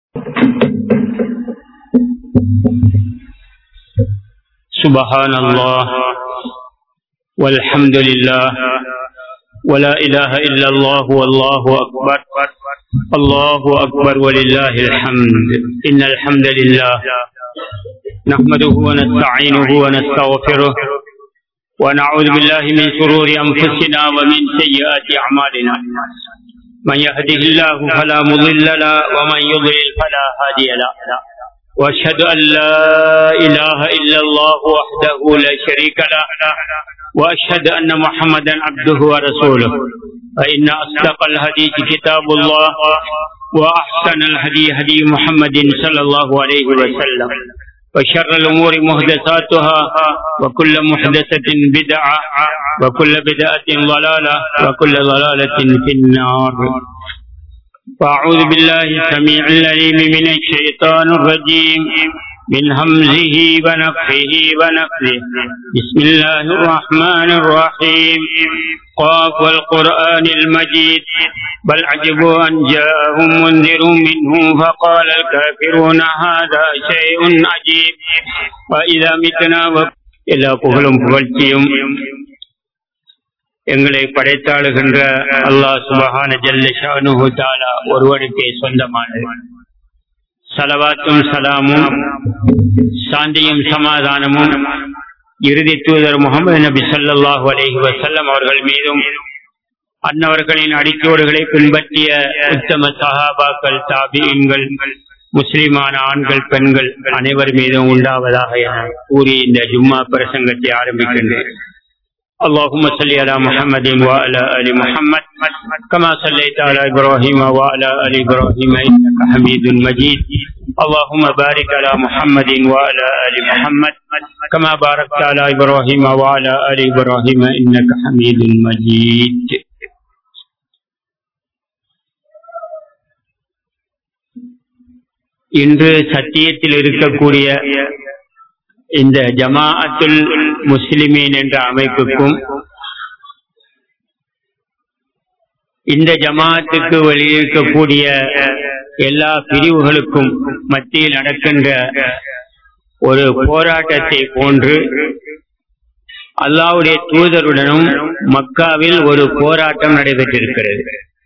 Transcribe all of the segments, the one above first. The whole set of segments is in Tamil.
سبحان الله والحمد لله ولا إله إلا الله والله أكبر الله أكبر ولله الحمد إن الحمد لله نحمده ونستعينه ونستغفره ونعوذ بالله من شرور أنفسنا ومن سيئات أعمالنا من يهده الله فلا مضل له ومن يضلل فلا هادي له واشهد ان لا اله الا الله وحده لا شريك له واشهد ان محمدا عبده ورسوله فان اصدق الحديث كتاب الله واحسن الهدي هدي محمد صلى الله عليه وسلم وشر الامور محدثاتها وكل محدثه بدعه وكل بدعه ضلاله وكل ضلاله في النار فأعوذ بالله السميع العليم من الشيطان الرجيم من همزه ونفخه ونفثه بسم الله الرحمن الرحيم قاف والقرآن المجيد بل عجبوا أن جاءهم منذر منهم فقال الكافرون هذا شيء عجيب وإذا متنا إلى புகழும் புகழ்ச்சியும் எங்களை படைத்தாளுகின்ற அல்லாஹ் சுபஹான ஜல்லஷானு தாலா ஒருவனுக்கே சொந்தமானது சலவாத்தும் சலாமும் சாந்தியும் சமாதானமும் இறுதி தூதர் முகமது நபி சல்லாஹு அலஹி வசல்லம் அவர்கள் மீதும் அன்னவர்களின் அடிக்கோடுகளை பின்பற்றிய உத்தம சஹாபாக்கள் தாபியன்கள் முஸ்லிமான ஆண்கள் பெண்கள் அனைவர் மீதும் உண்டாவதாக என கூறி இந்த ஜும்மா பிரசங்கத்தை ஆரம்பிக்கின்றேன் اللهم صل على محمد وعلى ال محمد كما صليت على ابراهيم وعلى ال ابراهيم انك حميد مجيد اللهم بارك على محمد وعلى ال محمد كما باركت على ابراهيم وعلى ال ابراهيم انك حميد مجيد இன்று சத்தியத்தில் இருக்கக்கூடிய இந்த ஜமாஅத்துல் முஸ்லிமீன் என்ற அமைப்புக்கும் இந்த ஜமாஅத்துக்கு வெளியிருக்கக்கூடிய எல்லா பிரிவுகளுக்கும் மத்தியில் நடக்கின்ற ஒரு போராட்டத்தை போன்று அல்லாவுடைய தூதருடனும் மக்காவில் ஒரு போராட்டம் நடைபெற்றிருக்கிறது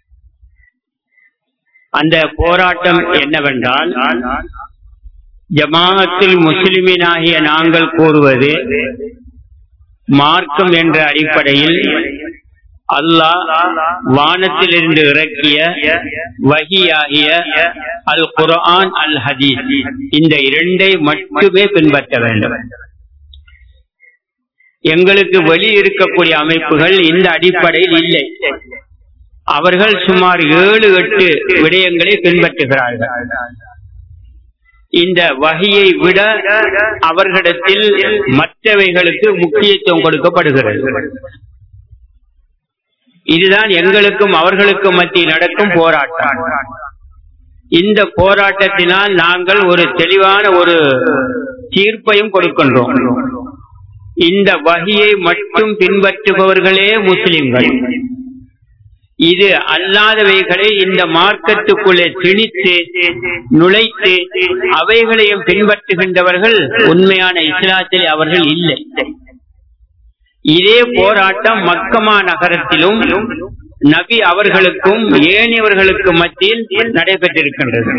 அந்த போராட்டம் என்னவென்றால் ஜமாஅத்தில் முஸ்லிமினாகிய நாங்கள் கூறுவது மார்க்கம் என்ற அடிப்படையில் அல்லாஹ் வானத்திலிருந்து இறக்கிய வகியாகிய அல் குர்ஆன் அல் ஹதீஸ் இந்த இரண்டை மட்டுமே பின்பற்ற வேண்டும் எங்களுக்கு வெளி இருக்கக்கூடிய அமைப்புகள் இந்த அடிப்படையில் இல்லை அவர்கள் சுமார் ஏழு எட்டு விடயங்களை பின்பற்றுகிறார்கள் இந்த வகையை விட அவர்களிடத்தில் மற்றவைகளுக்கு முக்கியத்துவம் கொடுக்கப்படுகிறது இதுதான் எங்களுக்கும் அவர்களுக்கும் மத்தியில் நடக்கும் போராட்டம் இந்த போராட்டத்தினால் நாங்கள் ஒரு தெளிவான ஒரு தீர்ப்பையும் கொடுக்கின்றோம் இந்த வகையை மட்டும் பின்பற்றுபவர்களே முஸ்லிம்கள் இது அல்லாதவைகளை இந்த மார்க்கத்துக்குள்ளே திணித்து நுழைத்து அவைகளையும் பின்பற்றுகின்றவர்கள் உண்மையான இஸ்லாத்தில் அவர்கள் இல்லை இதே போராட்டம் மக்கமா நகரத்திலும் நபி அவர்களுக்கும் ஏனியவர்களுக்கு மத்தியில் நடைபெற்றிருக்கின்றது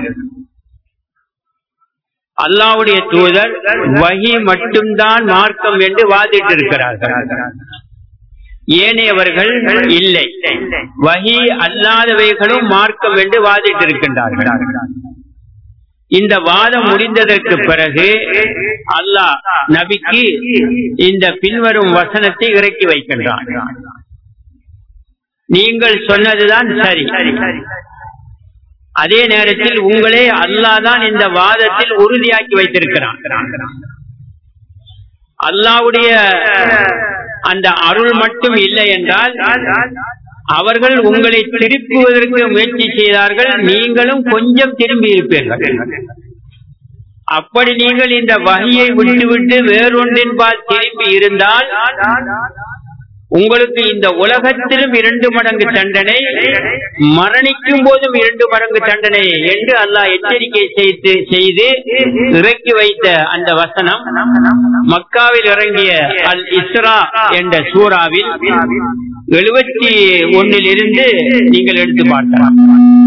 அல்லாவுடைய தூதர் வகி மட்டும்தான் மார்க்கம் என்று வாதிட்டிருக்கிறார்கள் ஏனையவர்கள் இல்லை வகி அல்லாதவைகளும் மார்க்கம் என்று வாதிட்டிருக்கின்றார்கள் இந்த வாதம் முடிந்ததற்கு பிறகு அல்லாஹ் நபிக்கு இந்த பின்வரும் வசனத்தை இறக்கி வைக்கின்றான் நீங்கள் சொன்னதுதான் சரி அதே நேரத்தில் உங்களே அல்லாதான் இந்த வாதத்தில் உறுதியாக்கி வைத்திருக்கிறான் அல்லாவுடைய அந்த அருள் மட்டும் இல்லை என்றால் அவர்கள் உங்களை திருப்புவதற்கு முயற்சி செய்தார்கள் நீங்களும் கொஞ்சம் திரும்பி இருப்பீர்கள் அப்படி நீங்கள் இந்த வகையை விட்டுவிட்டு வேறொன்றின் பால் திரும்பி இருந்தால் உங்களுக்கு இந்த உலகத்திலும் இரண்டு மடங்கு தண்டனை மரணிக்கும் போதும் இரண்டு மடங்கு தண்டனை என்று அல்லாஹ் எச்சரிக்கை செய்து செய்து இறக்கி வைத்த அந்த வசனம் மக்காவில் இறங்கிய அல் இஸ்ரா என்ற சூறாவில் எழுபத்தி ஒன்னில் இருந்து நீங்கள் எடுத்து பார்க்கலாம்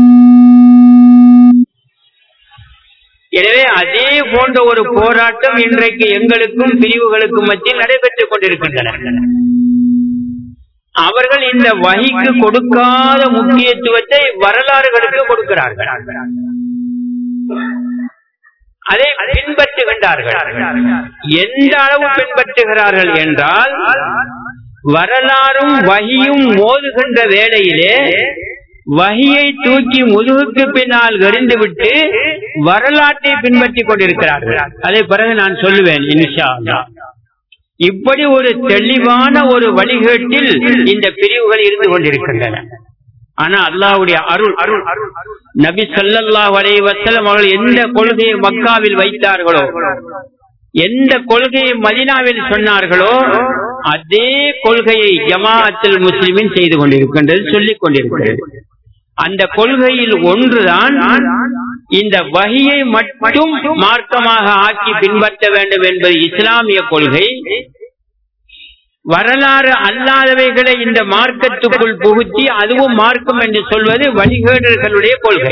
எனவே அதே போன்ற ஒரு போராட்டம் இன்றைக்கு எங்களுக்கும் பிரிவுகளுக்கும் மத்தியில் நடைபெற்றுக் கொண்டிருக்கின்றன அவர்கள் இந்த வகைக்கு கொடுக்காத முக்கியத்துவத்தை வரலாறுகளுக்கு கொடுக்கிறார்கள் அதை பின்பற்றுகின்றார்கள் எந்த அளவு பின்பற்றுகிறார்கள் என்றால் வரலாறும் வகியும் மோதுகின்ற வேளையிலே வகியை தூக்கி முதுகுக்கு பின்னால் எறிந்துவிட்டு வரலாற்றை பின்பற்றிக் கொண்டிருக்கிறார்கள் அதை பிறகு நான் சொல்லுவேன் இன்ஷா இப்படி ஒரு தெளிவான ஒரு வழிகேட்டில் இந்த பிரிவுகள் இருந்து கொண்டிருக்கின்றன ஆனா அல்லாவுடைய அருள் அருள் அருள் நபி சொல்லல்லா வலைய வசலம் அவர்கள் எந்த கொள்கையை மக்காவில் வைத்தார்களோ எந்த கொள்கையை மதினாவில் சொன்னார்களோ அதே கொள்கையை ஜமாஅத்தில் முஸ்லிமின் செய்து கொண்டிருக்கின்றது சொல்லிக் கொண்டிருக்கிறது அந்த கொள்கையில் ஒன்றுதான் இந்த வகையை மட்டும் மார்க்கமாக ஆக்கி பின்பற்ற வேண்டும் என்பது இஸ்லாமிய கொள்கை வரலாறு அல்லாதவைகளை இந்த மார்க்கத்துக்குள் புகுத்தி அதுவும் மார்க்கம் என்று சொல்வது வழிகேடர்களுடைய கொள்கை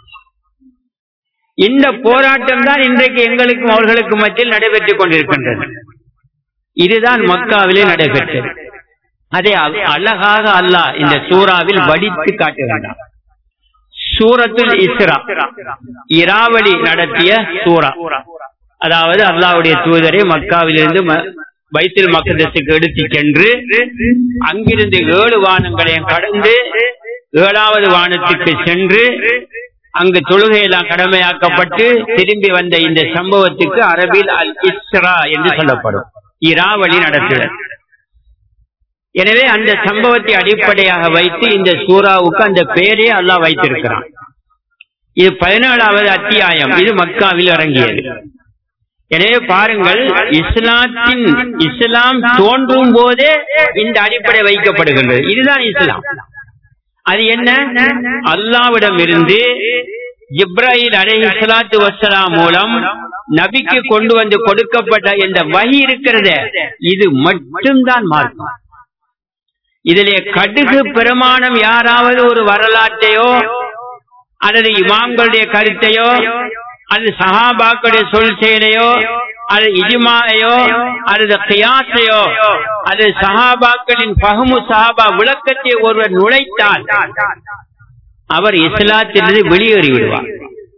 இந்த போராட்டம் தான் இன்றைக்கு எங்களுக்கும் அவர்களுக்கு மத்தியில் நடைபெற்றுக் கொண்டிருக்கின்றது இதுதான் மக்காவிலே நடைபெற்றது அதை அழகாக அல்லாஹ் இந்த சூறாவில் வடித்து காட்டுகின்றார் சூரத்துல் இஸ்ரா இராவளி நடத்திய சூரா அதாவது அல்லாவுடைய தூதரை மக்காவிலிருந்து வைத்தில் மக்களுக்கு எடுத்து சென்று அங்கிருந்து ஏழு வானங்களையும் கடந்து ஏழாவது வானத்துக்கு சென்று அங்கு தொழுகையெல்லாம் கடமையாக்கப்பட்டு திரும்பி வந்த இந்த சம்பவத்துக்கு அரபில் அல் இஸ்ரா என்று சொல்லப்படும் இராவளி நடத்துதல் எனவே அந்த சம்பவத்தை அடிப்படையாக வைத்து இந்த சூறாவுக்கு அந்த பெயரே அல்லாஹ் வைத்திருக்கிறான் இது பதினேழாவது அத்தியாயம் இது மக்காவில் இறங்கியது எனவே பாருங்கள் இஸ்லாத்தின் இஸ்லாம் தோன்றும் போதே இந்த அடிப்படை வைக்கப்படுகின்றது இதுதான் இஸ்லாம் அது என்ன அல்லாவிடம் இருந்து இப்ராஹிம் அலஹி சலாத்து வசலாம் மூலம் நபிக்கு கொண்டு வந்து கொடுக்கப்பட்ட இந்த வகி இருக்கிறத இது மட்டும்தான் மார்க்கம் இதிலே கடுகு பிரமாணம் யாராவது ஒரு வரலாற்றையோ அல்லது இமாம்களுடைய கருத்தையோ அல்லது சஹாபாக்களுடைய சொல் செயலையோ அல்லது இஜிமாயோ அல்லது கியாசையோ அல்லது சஹாபாக்களின் பகமு சஹாபா விளக்கத்தை ஒருவர் நுழைத்தால் அவர் இஸ்லாத்திலிருந்து வெளியேறி விடுவார்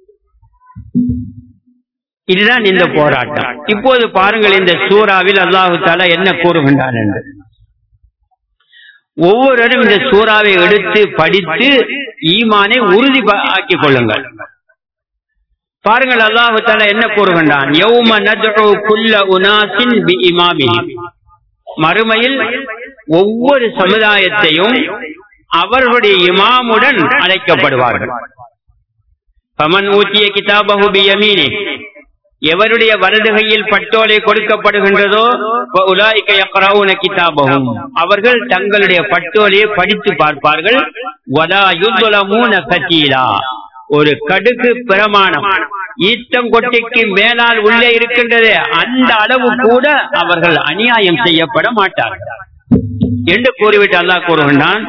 இதுதான் இந்த போராட்டம் இப்போது பாருங்கள் இந்த சூறாவில் அல்லாஹு தாலா என்ன கூறுகின்றான் என்று ஒவ்வொருவரும் இந்த சூறாவை எடுத்து படித்து ஈமானை உறுதி ஆக்கிக் கொள்ளுங்கள் பாருங்கள் அல்லாஹு தாலா என்ன கூறுகின்றான் யௌம நத்உ குல்ல உனாசின் பி இமாமிஹிம் மறுமையில் ஒவ்வொரு சமுதாயத்தையும் அவர்களுடைய இமாமுடன் அழைக்கப்படுவார்கள் பமன் ஊத்திய கிதாபகு பி யமீனி எவருடைய வலதுகையில் பட்டோலை கொடுக்கப்படுகின்றதோ உலாய்க்க யக்ரவுன கிதாபகும் அவர்கள் தங்களுடைய பட்டோலையை படித்து பார்ப்பார்கள் வலா யுத்லமூன கத்தீலா ஒரு கடுகு பிரமாணம் ஈத்தங்கொட்டைக்கு மேலால் உள்ளே இருக்கின்றது அந்த அளவு கூட அவர்கள் அநியாயம் செய்யப்பட மாட்டார்கள் என்று கூறிவிட்டு அல்லாஹ் கூறுகின்றான்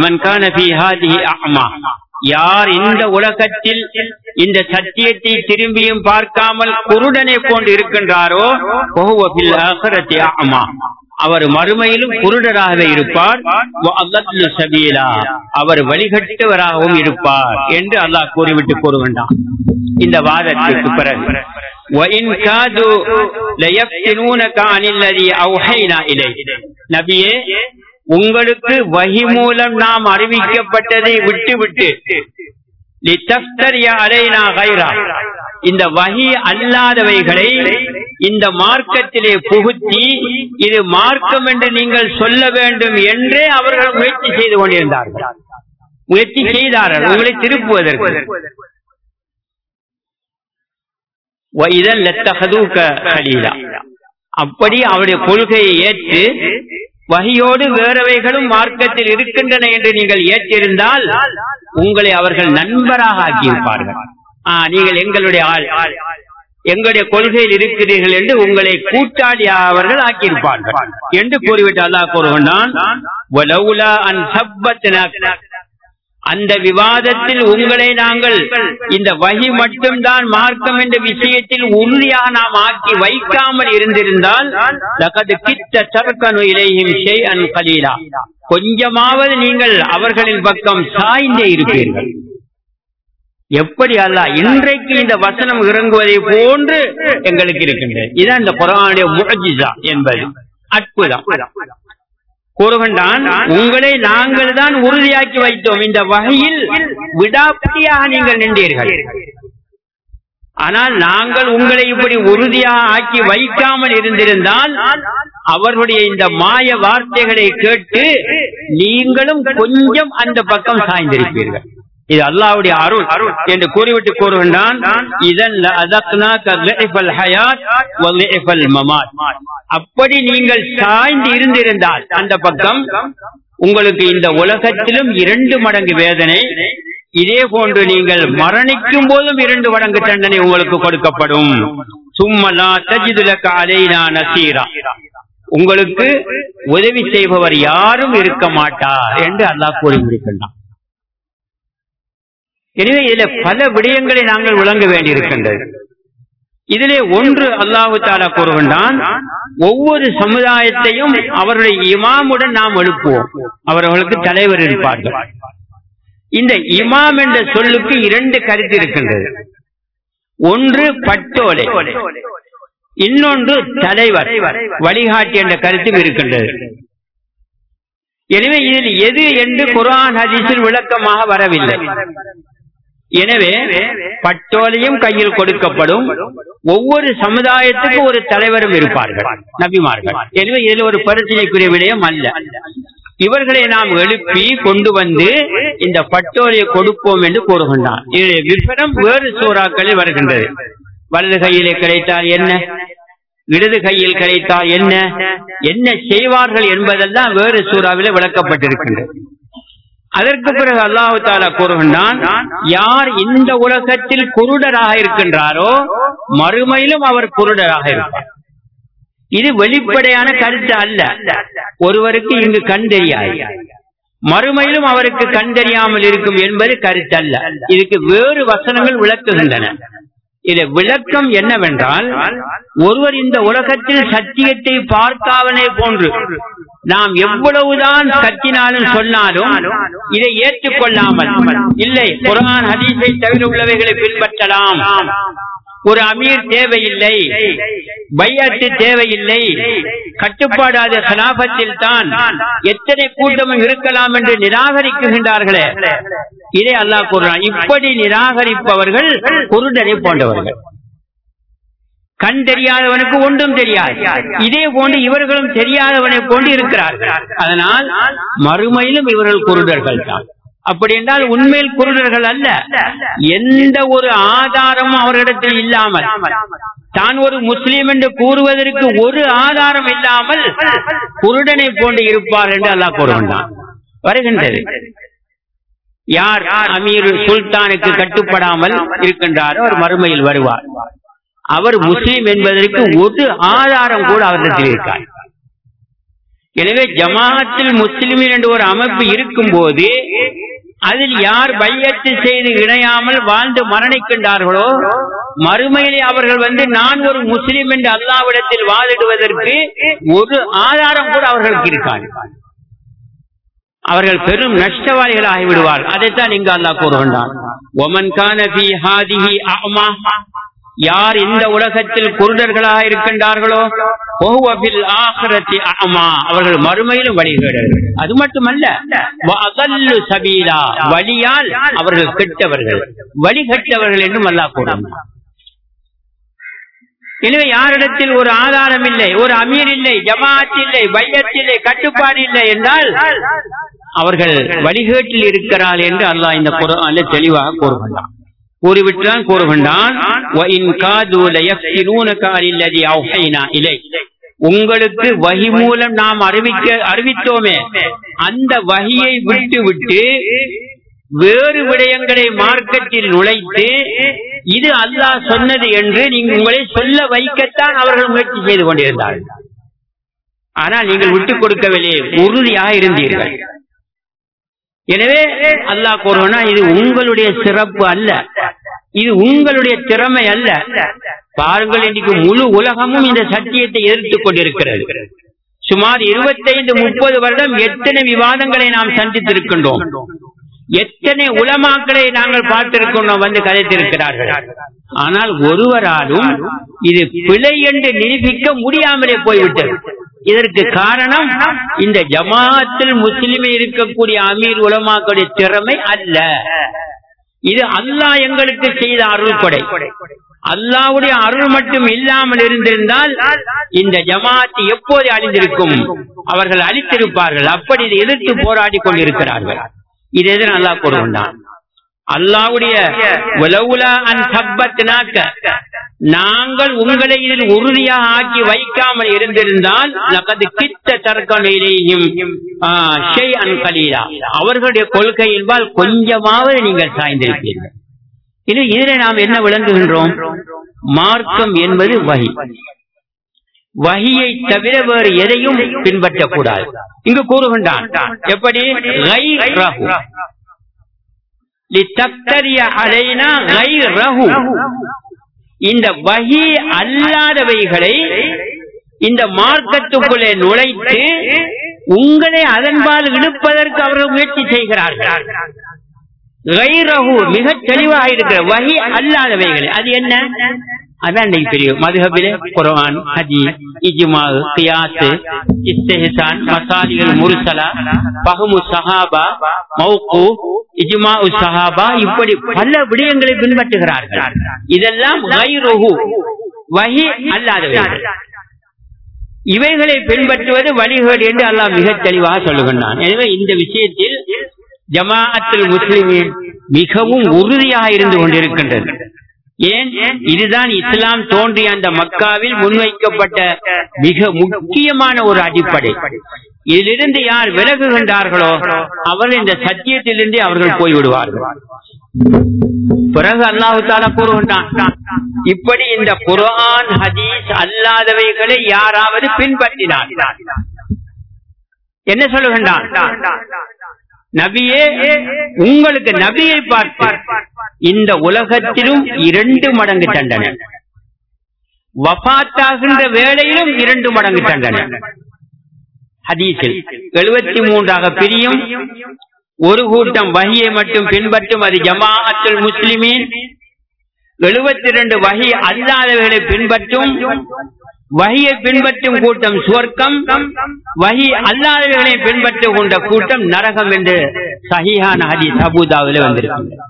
யார் இந்த உலகத்தில் இந்த சத்தியத்தை திரும்பியும் பார்க்காமல் குருடனை போன்று இருக்கின்றாரோ அவர் மறுமையிலும் குருடராகவே இருப்பார் அவர் வழிகட்டவராகவும் இருப்பார் என்று அல்லாஹ் கூறிவிட்டு கூறுகின்றான் இந்த வாதத்திற்கு பிறகு நபியே உங்களுக்கு வகி மூலம் நாம் அறிவிக்கப்பட்டதை விட்டுவிட்டு இந்த வகி அல்லாதவைகளை இந்த மார்க்கத்திலே புகுத்தி இது மார்க்கம் என்று நீங்கள் சொல்ல வேண்டும் என்றே அவர்கள் முயற்சி செய்து கொண்டிருந்தார்கள் முயற்சி செய்தார்கள் உங்களை திருப்புவதற்கு அப்படி அவருடைய கொள்கையை ஏற்று வகையோடு வேறவைகளும் மார்க்கத்தில் இருக்கின்றன என்று நீங்கள் ஏற்றிருந்தால் உங்களை அவர்கள் நண்பராக ஆக்கியிருப்பார்கள் நீங்கள் எங்களுடைய ஆள் எங்களுடைய கொள்கையில் இருக்கிறீர்கள் என்று உங்களை கூட்டாளி அவர்கள் ஆக்கியிருப்பார்கள் என்று கூறிவிட்டு அல்லாஹ் கூறுகின்றான் அந்த விவாதத்தில் உங்களை நாங்கள் இந்த வகி மட்டும்தான் மார்க்கம் என்ற விஷயத்தில் உறுதியாக நாம் ஆக்கி வைக்காமல் இருந்திருந்தால் கிட்ட சரக்கனு இலையும் ஷெய் அன் கலீலா கொஞ்சமாவது நீங்கள் அவர்களின் பக்கம் சாய்ந்தே இருப்பீர்கள் எப்படி அல்ல இன்றைக்கு இந்த வசனம் இறங்குவதை போன்று எங்களுக்கு இருக்கின்றது இதுதான் இந்த குரானுடைய முகஜிசா என்பது அற்புதம் கூறுகின்றான் உங்களை நாங்கள் தான் உறுதியாக்கி வைத்தோம் இந்த வகையில் விடாப்பியாக நீங்கள் நின்றீர்கள் ஆனால் நாங்கள் உங்களை இப்படி உறுதியாக ஆக்கி வைக்காமல் இருந்திருந்தால் அவர்களுடைய இந்த மாய வார்த்தைகளை கேட்டு நீங்களும் கொஞ்சம் அந்த பக்கம் சாய்ந்திருப்பீர்கள் இது அல்லாவுடைய அருள் அருள் என்று கூறிவிட்டு கூறுகின்றான் இதன் அப்படி நீங்கள் சாய்ந்து இருந்திருந்தால் அந்த பக்கம் உங்களுக்கு இந்த உலகத்திலும் இரண்டு மடங்கு வேதனை இதே போன்று நீங்கள் மரணிக்கும் போதும் இரண்டு மடங்கு தண்டனை உங்களுக்கு கொடுக்கப்படும் சும்மலா தஜிதுல காலைனா நசீரா உங்களுக்கு உதவி செய்பவர் யாரும் இருக்க மாட்டார் என்று அல்லாஹ் கூறியிருக்கின்றான் எனவே இதில் பல விடயங்களை நாங்கள் விளங்க வேண்டியிருக்கின்றது இதிலே ஒன்று அல்லாஹு தாலா கூறுகின்றான் ஒவ்வொரு சமுதாயத்தையும் அவருடைய இமாமுடன் நாம் எழுப்புவோம் அவர்களுக்கு தலைவர் இருப்பார்கள் இந்த இமாம் என்ற சொல்லுக்கு இரண்டு கருத்து இருக்கின்றது ஒன்று பட்டோலை இன்னொன்று தலைவர் வழிகாட்டி என்ற கருத்தும் இருக்கின்றது எனவே இதில் எது என்று குரான் ஹதீஸில் விளக்கமாக வரவில்லை எனவே பட்டோலையும் கையில் கொடுக்கப்படும் ஒவ்வொரு சமுதாயத்துக்கும் ஒரு தலைவரும் இருப்பார்கள் நபிமார்கள் எனவே இதில் ஒரு பிரச்சனைக்குரிய விடயம் அல்ல இவர்களை நாம் எழுப்பி கொண்டு வந்து இந்த பட்டோலையை கொடுப்போம் என்று கூறுகின்றான் இது விபரம் வேறு சூறாக்களில் வருகின்றது வலது கையிலே கிடைத்தால் என்ன இடது கையில் கிடைத்தால் என்ன என்ன செய்வார்கள் என்பதெல்லாம் வேறு சூறாவிலே விளக்கப்பட்டிருக்கின்றது அதற்கு பிறகு அல்லாஹு தாலா கூறுகின்றான் யார் இந்த உலகத்தில் குருடராக இருக்கின்றாரோ மறுமையிலும் அவர் குருடராக இருப்பார் இது வெளிப்படையான கருத்து அல்ல ஒருவருக்கு இங்கு கண் தெரியாது மறுமையிலும் அவருக்கு கண் தெரியாமல் இருக்கும் என்பது கருத்து அல்ல இதுக்கு வேறு வசனங்கள் விளக்குகின்றன இது விளக்கம் என்னவென்றால் ஒருவர் இந்த உலகத்தில் சத்தியத்தை பார்க்காவனே போன்று நாம் எவ்வளவுதான் கத்தினாலும் சொன்னாலும் இதை ஏற்றுக்கொள்ளாமல் இல்லை குரான் ஹதீஸை தவிர உள்ளவைகளை பின்பற்றலாம் ஒரு அமீர் தேவையில்லை பையத்து தேவையில்லை கட்டுப்பாடாத கலாபத்தில் தான் எத்தனை கூட்டமும் இருக்கலாம் என்று நிராகரிக்குகின்றார்களே இதே அல்லாஹ் கூறுறான் இப்படி நிராகரிப்பவர்கள் குருடரை போன்றவர்கள் கண் தெரியாதவனுக்கு ஒன்றும் தெரியாது இதே போன்று இவர்களும் தெரியாதவனை போன்று இருக்கிறார்கள் அதனால் மறுமையிலும் இவர்கள் குருடர்கள் தான் அப்படி என்றால் உண்மையில் குருடர்கள் அல்ல எந்த ஒரு ஆதாரமும் அவர்களிடத்தில் இல்லாமல் தான் ஒரு முஸ்லீம் என்று கூறுவதற்கு ஒரு ஆதாரம் இல்லாமல் குருடனை போன்று இருப்பார் என்று அல்லாஹ் கூறுகின்றான் வருகின்றது யார் அமீர் சுல்தானுக்கு கட்டுப்படாமல் இருக்கின்றாரோ அவர் மறுமையில் வருவார் அவர் முஸ்லீம் என்பதற்கு ஒரு ஆதாரம் கூட அவரிடத்தில் இருக்கார் எனவே ஜமாத்தில் முஸ்லிமின் என்ற ஒரு அமைப்பு இருக்கும் போது அதில் யார் பையத்து செய்து இணையாமல் வாழ்ந்து மரணிக்கின்றார்களோ மறுமையிலே அவர்கள் வந்து நான் ஒரு முஸ்லீம் என்று அல்லாவிடத்தில் வாதிடுவதற்கு ஒரு ஆதாரம் கூட அவர்களுக்கு இருக்காது அவர்கள் பெரும் நஷ்டவாளிகள் ஆகிவிடுவார் அதைத்தான் இங்கு அல்லா கூறுகின்றான் ஒமன் கான யார் இந்த உலகத்தில் குருடர்களாக இருக்கின்றார்களோ அவர்கள் மறுமையிலும் வழிகேடர்கள் அது மட்டுமல்ல சபீலா வழியால் அவர்கள் கெட்டவர்கள் வழிகட்டவர்கள் என்றும் அல்லா கூறுகிறார் எனவே யாரிடத்தில் ஒரு ஆதாரம் இல்லை ஒரு அமீர் இல்லை ஜமாத் இல்லை பையத் இல்லை கட்டுப்பாடு இல்லை என்றால் அவர்கள் வழிகேட்டில் இருக்கிறார் என்று அல்லாஹ் இந்த குரான்ல தெளிவாக கூறுகின்றான் கூறிவிட்டுதான் கூறுகின்றான் உங்களுக்கு வகி மூலம் நாம் அறிவிக்க அறிவித்தோமே அந்த வகியை விட்டு விட்டு வேறு விடயங்களை மார்க்கத்தில் நுழைத்து இது அல்லாஹ் சொன்னது என்று நீங்க உங்களை சொல்ல வைக்கத்தான் அவர்கள் முயற்சி செய்து கொண்டிருந்தார்கள் ஆனால் நீங்கள் விட்டுக் கொடுக்கவில்லை உறுதியாக இருந்தீர்கள் எனவே அல்லாஹ் கூறுவனா இது உங்களுடைய சிறப்பு அல்ல இது உங்களுடைய திறமை அல்ல பாருங்கள் இன்னைக்கு முழு உலகமும் இந்த சத்தியத்தை எதிர்த்துக் கொண்டிருக்கிறது சுமார் இருபத்தைந்து முப்பது வருடம் எத்தனை விவாதங்களை நாம் சந்தித்திருக்கின்றோம் எத்தனை உலமாக்களை நாங்கள் பார்த்திருக்கின்றோம் வந்து கதைத்திருக்கிறார்கள் ஆனால் ஒருவராலும் இது பிழை என்று நிரூபிக்க முடியாமலே போய்விட்டது இதற்கு காரணம் இந்த ஜமாத்தில் முஸ்லிமே இருக்கக்கூடிய அமீர் உலமாக்களுடைய திறமை அல்ல இது அல்லாஹ் எங்களுக்கு செய்த அருள் கொடை அல்லாவுடைய அருள் மட்டும் இல்லாமல் இருந்திருந்தால் இந்த ஜமாத் எப்போது அழிந்திருக்கும் அவர்கள் அழித்திருப்பார்கள் அப்படி இதை எதிர்த்து போராடி கொண்டிருக்கிறார்கள் இது எதிர அல்லா கூறுகின்றான் அல்லாவுடைய உலவுலா அன் சப்பத்தினாக்க நாங்கள் உங்களை இதில் உறுதியாக ஆக்கி வைக்காமல் இருந்திருந்தால் நமது கிட்ட தர்க்கமையிலேயும் கலீலா அவர்களுடைய கொள்கை என்பால் கொஞ்சமாவது நீங்கள் சாய்ந்திருப்பீர்கள் இது இதில் நாம் என்ன விளங்குகின்றோம் மார்க்கம் என்பது வகி வகியை தவிர வேறு எதையும் பின்பற்றக்கூடாது இங்கு கூறுகின்றான் எப்படி இந்த வகி அல்லாதவைகளை இந்த மார்க்கத்துக்குள்ளே நுழைத்து உங்களை அதன்பால் இழுப்பதற்கு அவர்கள் முயற்சி செய்கிறார்கள் மிக தெளிவாக இருக்கிற வகி அல்லாதவைகள் அது என்ன அதான் தெரியும் மதுஹபிலே குரான் ஹஜி இஜ்மா கியாத்து இஸ்தஹான் மசாலிகள் முருசலா பஹமு சஹாபா மௌகு இஜ்மா சஹாபா இப்படி பல விடயங்களை பின்பற்றுகிறார்கள் இதெல்லாம் வகி அல்லாதவைகள் இவைகளை பின்பற்றுவது வழிகேடு என்று அல்லாஹ் மிக தெளிவாக சொல்லுகின்றான் எனவே இந்த விஷயத்தில் ஜமாஅத்தில் முஸ்லிமின் மிகவும் உறுதியாக இருந்து கொண்டிருக்கின்றது ஏன் இதுதான் இஸ்லாம் தோன்றிய அந்த மக்காவில் முன்வைக்கப்பட்ட மிக முக்கியமான ஒரு அடிப்படை இதிலிருந்து யார் விலகுகின்றார்களோ அவர்கள் இந்த சத்தியத்திலிருந்து அவர்கள் போய்விடுவார்கள் பிறகு அல்லாஹு தாலா கூறுகின்றான் இப்படி இந்த குரான் ஹதீஸ் அல்லாதவைகளை யாராவது பின்பற்றினார் என்ன சொல்லுகின்றான் நபியே உங்களுக்கு நபியை பார்த்து இந்த உலகத்திலும் இரண்டு மடங்கு தண்டனை வபாத்தாகின்ற வேளையிலும் இரண்டு மடங்கு தண்டனை ஹதீஸில் எழுபத்தி மூன்றாக பிரியும் ஒரு கூட்டம் வகியை மட்டும் பின்பற்றும் அது ஜமாஅத்துல் முஸ்லிமீன் எழுபத்தி இரண்டு வகி அல்லாதவர்களை பின்பற்றும் வகியை பின்பற்றும் கூட்டம் சுவர்க்கம் வகி அல்லாதவர்களை பின்பற்றும் கொண்ட கூட்டம் நரகம் என்று சஹிஹான ஹதீஸ் அபுதாவில் வந்திருக்கு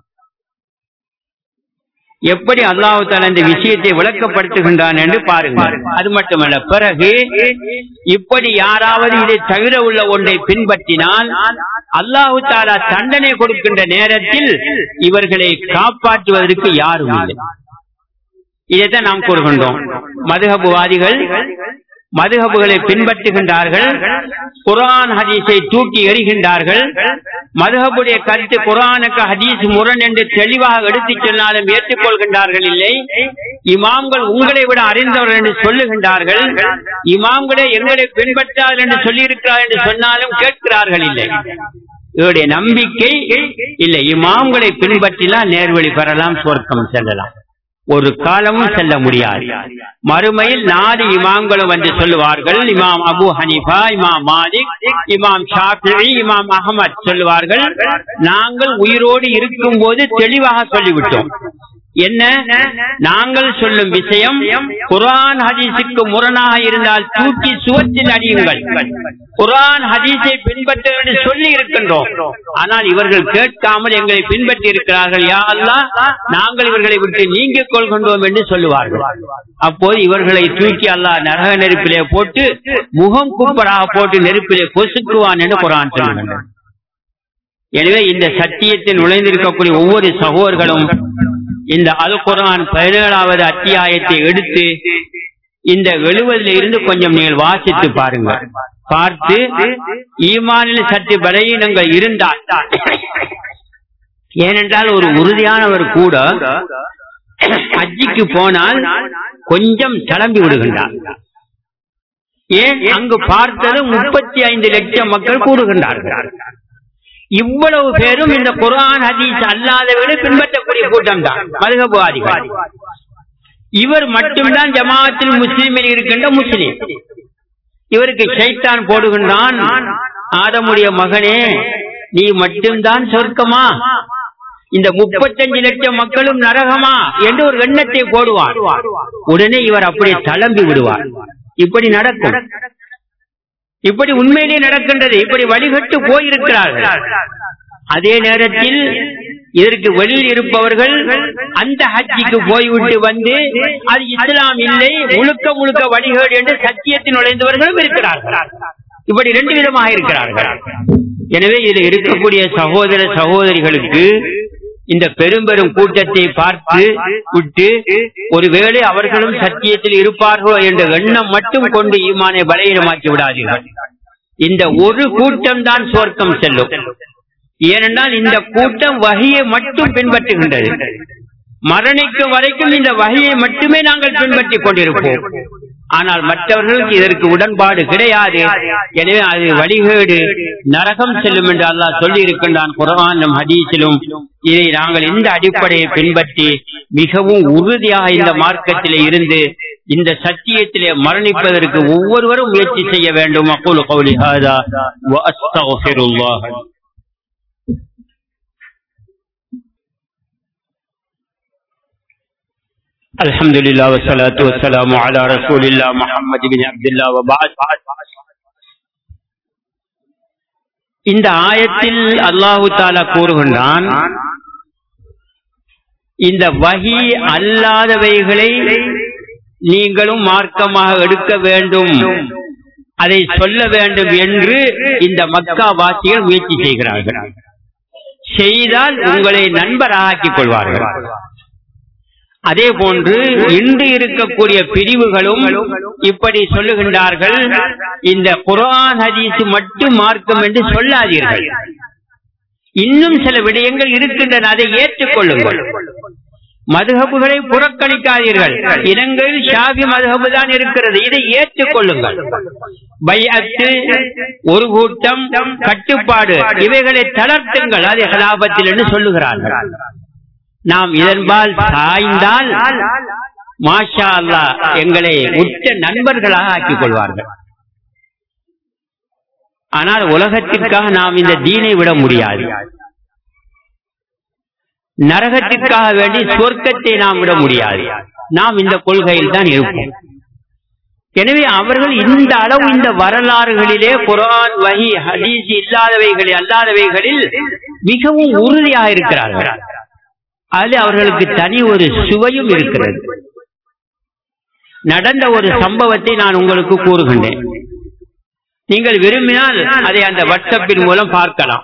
எப்படி அல்லாஹு தாலா இந்த விஷயத்தை விளக்கப்படுத்துகின்றான் என்று பாருங்கள் அது மட்டுமல்ல பிறகு இப்படி யாராவது இதை தவிர உள்ள ஒன்றை பின்பற்றினால் அல்லாஹு தாலா தண்டனை கொடுக்கின்ற நேரத்தில் இவர்களை காப்பாற்றுவதற்கு யாரும் இல்லை இதைத்தான் நாம் கூறுகின்றோம் மதுகபுவாதிகள் மதுகபுகளை பின்பற்றுகின்றார்கள் குரான் ஹதீஸை தூக்கி எறிகின்றார்கள் மதுகபுடைய கருத்து குரானுக்கு ஹதீஸ் முரண் என்று தெளிவாக எடுத்துச் சொன்னாலும் ஏற்றுக்கொள்கின்றார்கள் இல்லை இமாம்கள் உங்களை விட அறிந்தவர்கள் என்று சொல்லுகின்றார்கள் இமாம்களே எங்களை பின்பற்றார்கள் என்று சொல்லியிருக்கிறார் என்று சொன்னாலும் கேட்கிறார்கள் இல்லை இவருடைய நம்பிக்கை இல்லை இமாம்களை பின்பற்றினால் நேர்வழி பெறலாம் சொர்க்கம் செல்லலாம் ஒரு காலமும் செல்ல முடியாது மறுமையில் நாலு இமாம்களும் வந்து சொல்லுவார்கள் இமாம் அபு ஹனிஃபா இமாம் மாலிக் இமாம் ஷாஃபி இமாம் அகமத் சொல்லுவார்கள் நாங்கள் உயிரோடு இருக்கும் போது தெளிவாக சொல்லிவிட்டோம் என்ன நாங்கள் சொல்லும் விஷயம் குரான் ஹதீஸுக்கு முரணாக இருந்தால் தூக்கி சுவற்றில் அடியுங்கள் குரான் ஹதீஸை பின்பற்ற என்று சொல்லி இருக்கின்றோம் ஆனால் இவர்கள் கேட்காமல் எங்களை பின்பற்றி இருக்கிறார்கள் யா அல்லா நாங்கள் இவர்களை விட்டு நீங்கிக் கொள்கின்றோம் என்று சொல்லுவார்கள் அப்போது இவர்களை தூக்கி அல்லா நரக நெருப்பிலே போட்டு முகம் குப்பராக போட்டு நெருப்பிலே பொசுக்குவான் என்று குரான் சொல்லுகின்றனர் எனவே இந்த சத்தியத்தில் நுழைந்திருக்கக்கூடிய ஒவ்வொரு சகோதர்களும் இந்த அல் குரான் பதினேழாவது அத்தியாயத்தை எடுத்து இந்த எழுவதில் இருந்து கொஞ்சம் நீங்கள் வாசித்து பாருங்க பார்த்து ஈமானில் சற்று பலவீனங்கள் இருந்தால் ஏனென்றால் ஒரு உறுதியானவர் கூட ஹஜ்ஜிக்கு போனால் கொஞ்சம் கிளம்பி விடுகின்றார் ஏன் அங்கு பார்த்தது முப்பத்தி ஐந்து லட்சம் மக்கள் கூடுகின்றார்கள் இவ்வளவு பேரும் இந்த குரான் ஹதீஸ் அல்லாதவர்களை பின்பற்றக்கூடிய கூட்டம் தான் மதுகபுவாதிகள் இவர் மட்டும்தான் ஜமாத்தில் முஸ்லீமில் இருக்கின்ற முஸ்லீம் இவருக்கு ஷைத்தான் போடுகின்றான் ஆதமுடைய மகனே நீ மட்டும்தான் சொர்க்கமா இந்த முப்பத்தஞ்சு லட்சம் மக்களும் நரகமா என்று ஒரு எண்ணத்தை போடுவார் உடனே இவர் அப்படியே தளம்பி விடுவார் இப்படி நடக்கும் இப்படி உண்மையிலே நடக்கின்றது இப்படி வழிகட்டு போயிருக்கிறார்கள் அதே நேரத்தில் இதற்கு வெளியில் இருப்பவர்கள் அந்த ஹஜ்ஜிக்கு போய்விட்டு வந்து அது இஸ்லாம் இல்லை முழுக்க முழுக்க வழிகேடு என்று சத்தியத்தில் நுழைந்தவர்களும் இருக்கிறார்கள் இப்படி ரெண்டு விதமாக இருக்கிறார்கள் எனவே இதில் இருக்கக்கூடிய சகோதர சகோதரிகளுக்கு இந்த பெரும் பெரும் கூட்டத்தை பார்த்து விட்டு ஒருவேளை அவர்களும் சத்தியத்தில் இருப்பார்களோ என்ற எண்ணம் மட்டும் கொண்டு ஈமானை பலகீனமாக்கி விடாதீர்கள் இந்த ஒரு கூட்டம் தான் சுவர்க்கம் செல்லும் ஏனென்றால் இந்த கூட்டம் வகையை மட்டும் பின்பற்றுகின்றது மரணிக்கும் வரைக்கும் இந்த வகையை மட்டுமே நாங்கள் பின்பற்றிக் கொண்டிருப்போம் ஆனால் மற்றவர்களுக்கு இதற்கு உடன்பாடு கிடையாது எனவே அது வழிகேடு நரகம் செல்லும் என்று அல்லாஹ் சொல்லி இருக்கின்றான் குரானும் ஹதீஸிலும் இதை நாங்கள் இந்த அடிப்படையை பின்பற்றி மிகவும் உறுதியாக இந்த மார்க்கத்திலே இருந்து இந்த சத்தியத்திலே மரணிப்பதற்கு ஒவ்வொருவரும் முயற்சி செய்ய வேண்டும் அக்குல் கௌலி ஹாதா வ அஸ்தக்ஃபிருல்லாஹ் الحمد لله والصلاة والسلام على رسول الله محمد بن عبد الله وبعد இந்த ஆயத்தில் அல்லாஹு தாலா கூறுகின்றான் இந்த வகி அல்லாதவைகளை நீங்களும் மார்க்கமாக எடுக்க வேண்டும் அதை சொல்ல வேண்டும் என்று இந்த மக்கா வாசிகள் முயற்சி செய்கிறார்கள் செய்தால் உங்களை நண்பராக்கிக் கொள்வார்கள் அதே போன்று இன்று இருக்கக்கூடிய பிரிவுகளும் இப்படி சொல்லுகின்றார்கள் இந்த குரான் ஹதீஸ் மட்டும் மார்க்கம் என்று சொல்லாதீர்கள் இன்னும் சில விடயங்கள் இருக்கின்றன அதை ஏற்றுக்கொள்ளுங்கள் மதுகபுகளை புறக்கணிக்காதீர்கள் இனங்களில் ஷாபி மதுகபு தான் இருக்கிறது இதை ஏற்றுக்கொள்ளுங்கள் பைஅத்து ஒரு கூட்டம் கட்டுப்பாடு இவைகளை தளர்த்துங்கள் அது ஹலாபத்தில் என்று சொல்லுகிறார்கள் நாம் இதன்பால் சாய்ந்தால் மாஷா அல்லா எங்களை உற்ற நண்பர்களாக ஆக்கிக் கொள்வார்கள் ஆனால் உலகத்திற்காக நாம் இந்த தீனை விட முடியாது நரகத்திற்காக வேண்டி சொர்க்கத்தை நாம் விட முடியாது நாம் இந்த கொள்கையில் தான் இருப்போம் எனவே அவர்கள் இந்த அளவு இந்த வரலாறுகளிலே குரான் வகி ஹதீஸ் இல்லாதவைகளில் அல்லாதவைகளில் மிகவும் உறுதியாக இருக்கிறார்கள் அது அவர்களுக்கு தனி ஒரு சுவையும் இருக்கிறது நடந்த ஒரு சம்பவத்தை நான் உங்களுக்கு கூறுகின்றேன் நீங்கள் விரும்பினால் அதை அந்த வாட்ஸ்அப்பின் மூலம் பார்க்கலாம்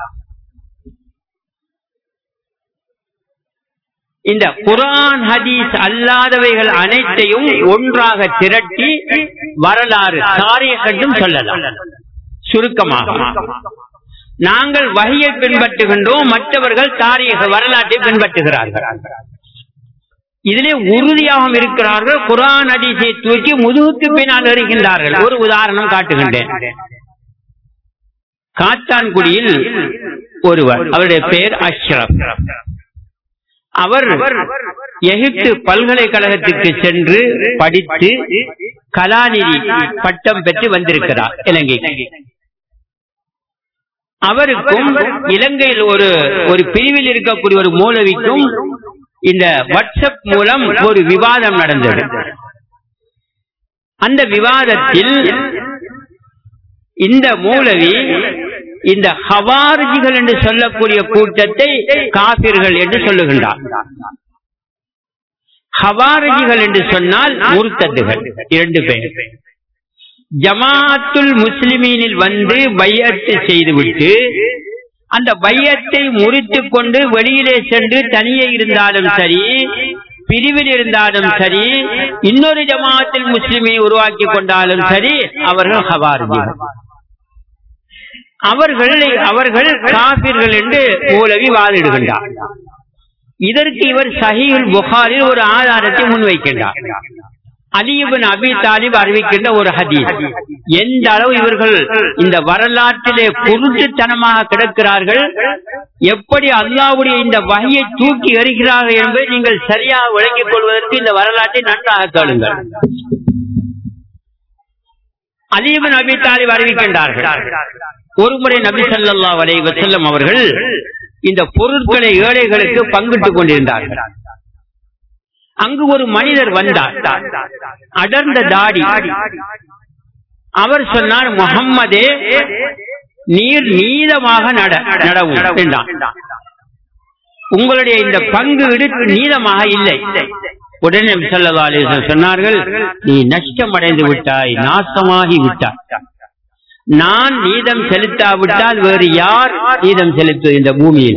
இந்த குரான் ஹதீஸ் அல்லாதவைகள் அனைத்தையும் ஒன்றாக திரட்டி வரலாறு தாரியகட்டும் சொல்லலாம் சுருக்கமாக நாங்கள் வகையை பின்பற்றுகின்றோம் மற்றவர்கள் தாரியக வரலாற்றை பின்பற்றுகிறார்கள் இதிலே உறுதியாகவும் இருக்கிறார்கள் குரான் அடிசை தூக்கி முதுகுக்கு பின்னால் வருகின்றார்கள் ஒரு உதாரணம் காட்டுகின்றேன் காத்தான்குடியில் ஒருவர் அவருடைய பெயர் அஷ்ரப் அவர் எகிப்து பல்கலைக்கழகத்துக்கு சென்று படித்து கலாநிதி பட்டம் பெற்று வந்திருக்கிறார் இலங்கைக்கு அவருக்கும் இலங்கையில் ஒரு ஒரு பிரிவில் இருக்கக்கூடிய ஒரு மூலவிக்கும் இந்த வாட்ஸ்அப் மூலம் ஒரு விவாதம் நடந்தது அந்த விவாதத்தில் இந்த மூலவி இந்த ஹவாரிஜிகள் என்று சொல்லக்கூடிய கூட்டத்தை காபிர்கள் என்று சொல்லுகின்றார் ஹவாரிஜிகள் என்று சொன்னால் முர்த்தத்துகள் இரண்டு பேர் ஜமாத்துல் முஸ்லிமீனில் வந்து பையத்து செய்துவிட்டு அந்த பையத்தை முறித்து கொண்டு வெளியிலே சென்று தனியே இருந்தாலும் சரி பிரிவில் இருந்தாலும் சரி இன்னொரு ஜமாத்தில் முஸ்லிமை உருவாக்கி கொண்டாலும் சரி அவர்கள் ஹவாரிஜிகள் அவர்கள் அவர்கள் காபிர்கள் என்று மூலவி வாதிடுகின்றார் இதற்கு இவர் சஹீல் புகாரில் ஒரு ஆதாரத்தை முன்வைக்கின்றார் அலிபன் அபி தாலிப் அறிவிக்கின்ற ஒரு ஹதீஸ் எந்த அளவு இவர்கள் இந்த வரலாற்றிலே குருட்டுத்தனமாக கிடக்கிறார்கள் எப்படி அல்லாவுடைய இந்த வகையை தூக்கி எறிகிறார்கள் என்பதை நீங்கள் சரியாக விளங்கிக் கொள்வதற்கு இந்த வரலாற்றை நன்றாக கேளுங்கள் அலிபன் அபி தாலிப் அறிவிக்கின்றார்கள் ஒருமுறை நபி சல்லா வலை வசல்லம் அவர்கள் இந்த பொருட்களை ஏழைகளுக்கு பங்கிட்டுக் கொண்டிருந்தார்கள் அங்கு ஒரு மனிதர் வந்தார் அடர்ந்த தாடி அவர் சொன்னார் முகம்மதே நீர் நீளமாக நட நடவும் என்றான் உங்களுடைய இந்த பங்கு நீளமாக இல்லை உடனே சல்லா அலிஸ்லாம் சொன்னார்கள் நீ நஷ்டம் அடைந்து விட்டாய் நாசமாகி விட்டாய் நான் நீதம் செலுத்தாவிட்டால் வேறு யார் நீதம் செலுத்து இந்த பூமியில்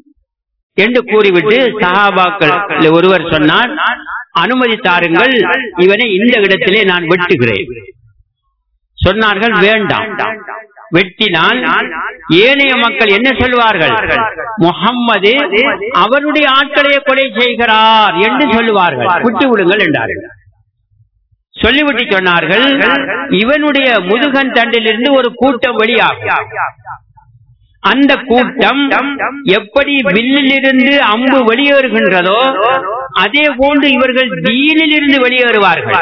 என்று கூறிவிட்டு சஹாபாக்கள் ஒருவர் சொன்னார் அனுமதி தாருங்கள் இவனை இந்த இடத்திலே நான் வெட்டுகிறேன் சொன்னார்கள் வேண்டாம் வெட்டினால் ஏனைய மக்கள் என்ன சொல்வார்கள் முகம்மது அவருடைய ஆட்களையே கொலை செய்கிறார் என்று சொல்லுவார்கள் விட்டு விடுங்கள் என்றார்கள் சொல்லிவிட்டு சொன்னார்கள் இவனுடைய முதுகன் தண்டிலிருந்து ஒரு கூட்டம் வெளியாகும் அந்த கூட்டம் எப்படி வில்லிலிருந்து அம்பு வெளியேறுகின்றதோ அதே போன்று இவர்கள் தீனில் இருந்து வெளியேறுவார்கள்